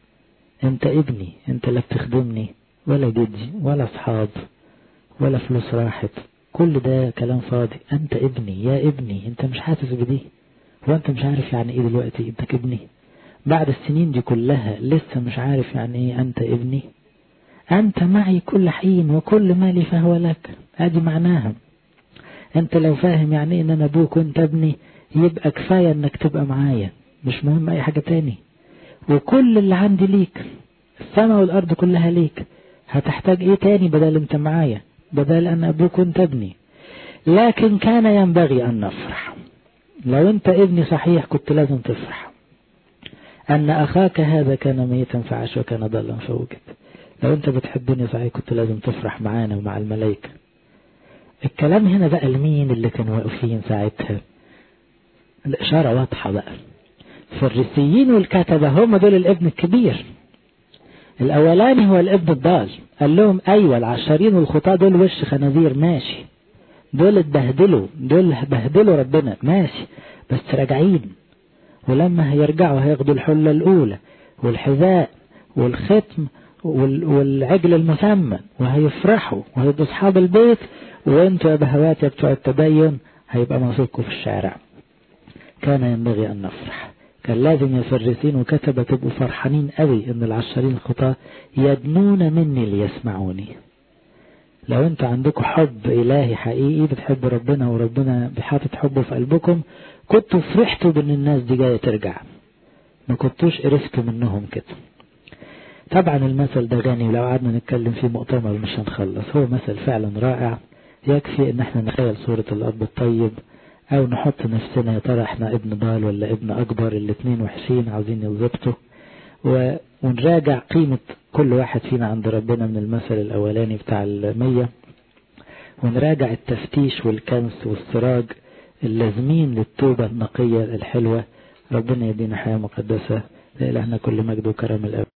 أنت ابني أنت لا بتخدمني ولا جدي ولا أصحاب ولا فلوس راحت كل ده كلام فاضي أنت ابني يا ابني أنت مش حاسس بدي هو أنت مش عارف يعني إيه دلوقتي أنت ابني بعد السنين دي كلها لسه مش عارف يعني إيه أنت ابني أنت معي كل حين وكل مالي فهو لك هذه معناها أنت لو فاهم يعني إيه إن أنا أبوك وأنت ابني يبقى كفاية إنك تبقى معايا مش مهم أي حاجة تاني وكل اللي عندي ليك السماء والأرض كلها ليك هتحتاج إيه تاني بدل أنت معايا بدل أن أبوك وأنت ابني لكن كان ينبغي أن نفرح لو أنت ابني صحيح كنت لازم تفرح أن أخاك هذا كان ميتا فعاش وكان ضلا فوجد لو أنت بتحبني صحيح كنت لازم تفرح معانا ومع الملائكة الكلام هنا بقى لمين اللي كانوا واقفين ساعتها الإشارة واضحة بقى الفريسيين والكتبة هم دول الابن الكبير الأولاني هو الابن الضال قال لهم أيوة العشرين والخطاة دول وش خنازير ماشي دول اتبهدلوا دول بهدلوا ربنا ماشي بس راجعين ولما هيرجعوا هياخدوا الحلة الأولى والحذاء والختم والعجل المسمن وهيفرحوا وهيبقوا أصحاب البيت وانتوا يا بهوات يا بتوع التدين هيبقى نصيبكم في الشارع كان ينبغي أن نفرح كان لازم يا فرسين وكتبة تبقوا فرحانين قوي ان العشرين الخطاة يدنون مني ليسمعوني لو انت عندكم حب الهي حقيقي بتحب ربنا وربنا بحاطط حبه في قلبكم كنتوا فرحتوا بان الناس دي جاية ترجع ما كنتوش قرفتوا منهم كده طبعا المثل ده غني ولو قعدنا نتكلم فيه مؤتمر مش هنخلص هو مثل فعلا رائع يكفي ان احنا نتخيل صورة الاب الطيب او نحط نفسنا يا ترى احنا ابن ضال ولا ابن اكبر الاتنين وحشين عاوزين يظبطوا و... ونراجع قيمة كل واحد فينا عند ربنا من المثل الاولاني بتاع المية ونراجع التفتيش والكنس والسراج اللازمين للتوبة النقية الحلوة ربنا يدينا حياة مقدسة لإلهنا كل مجد وكرم الأب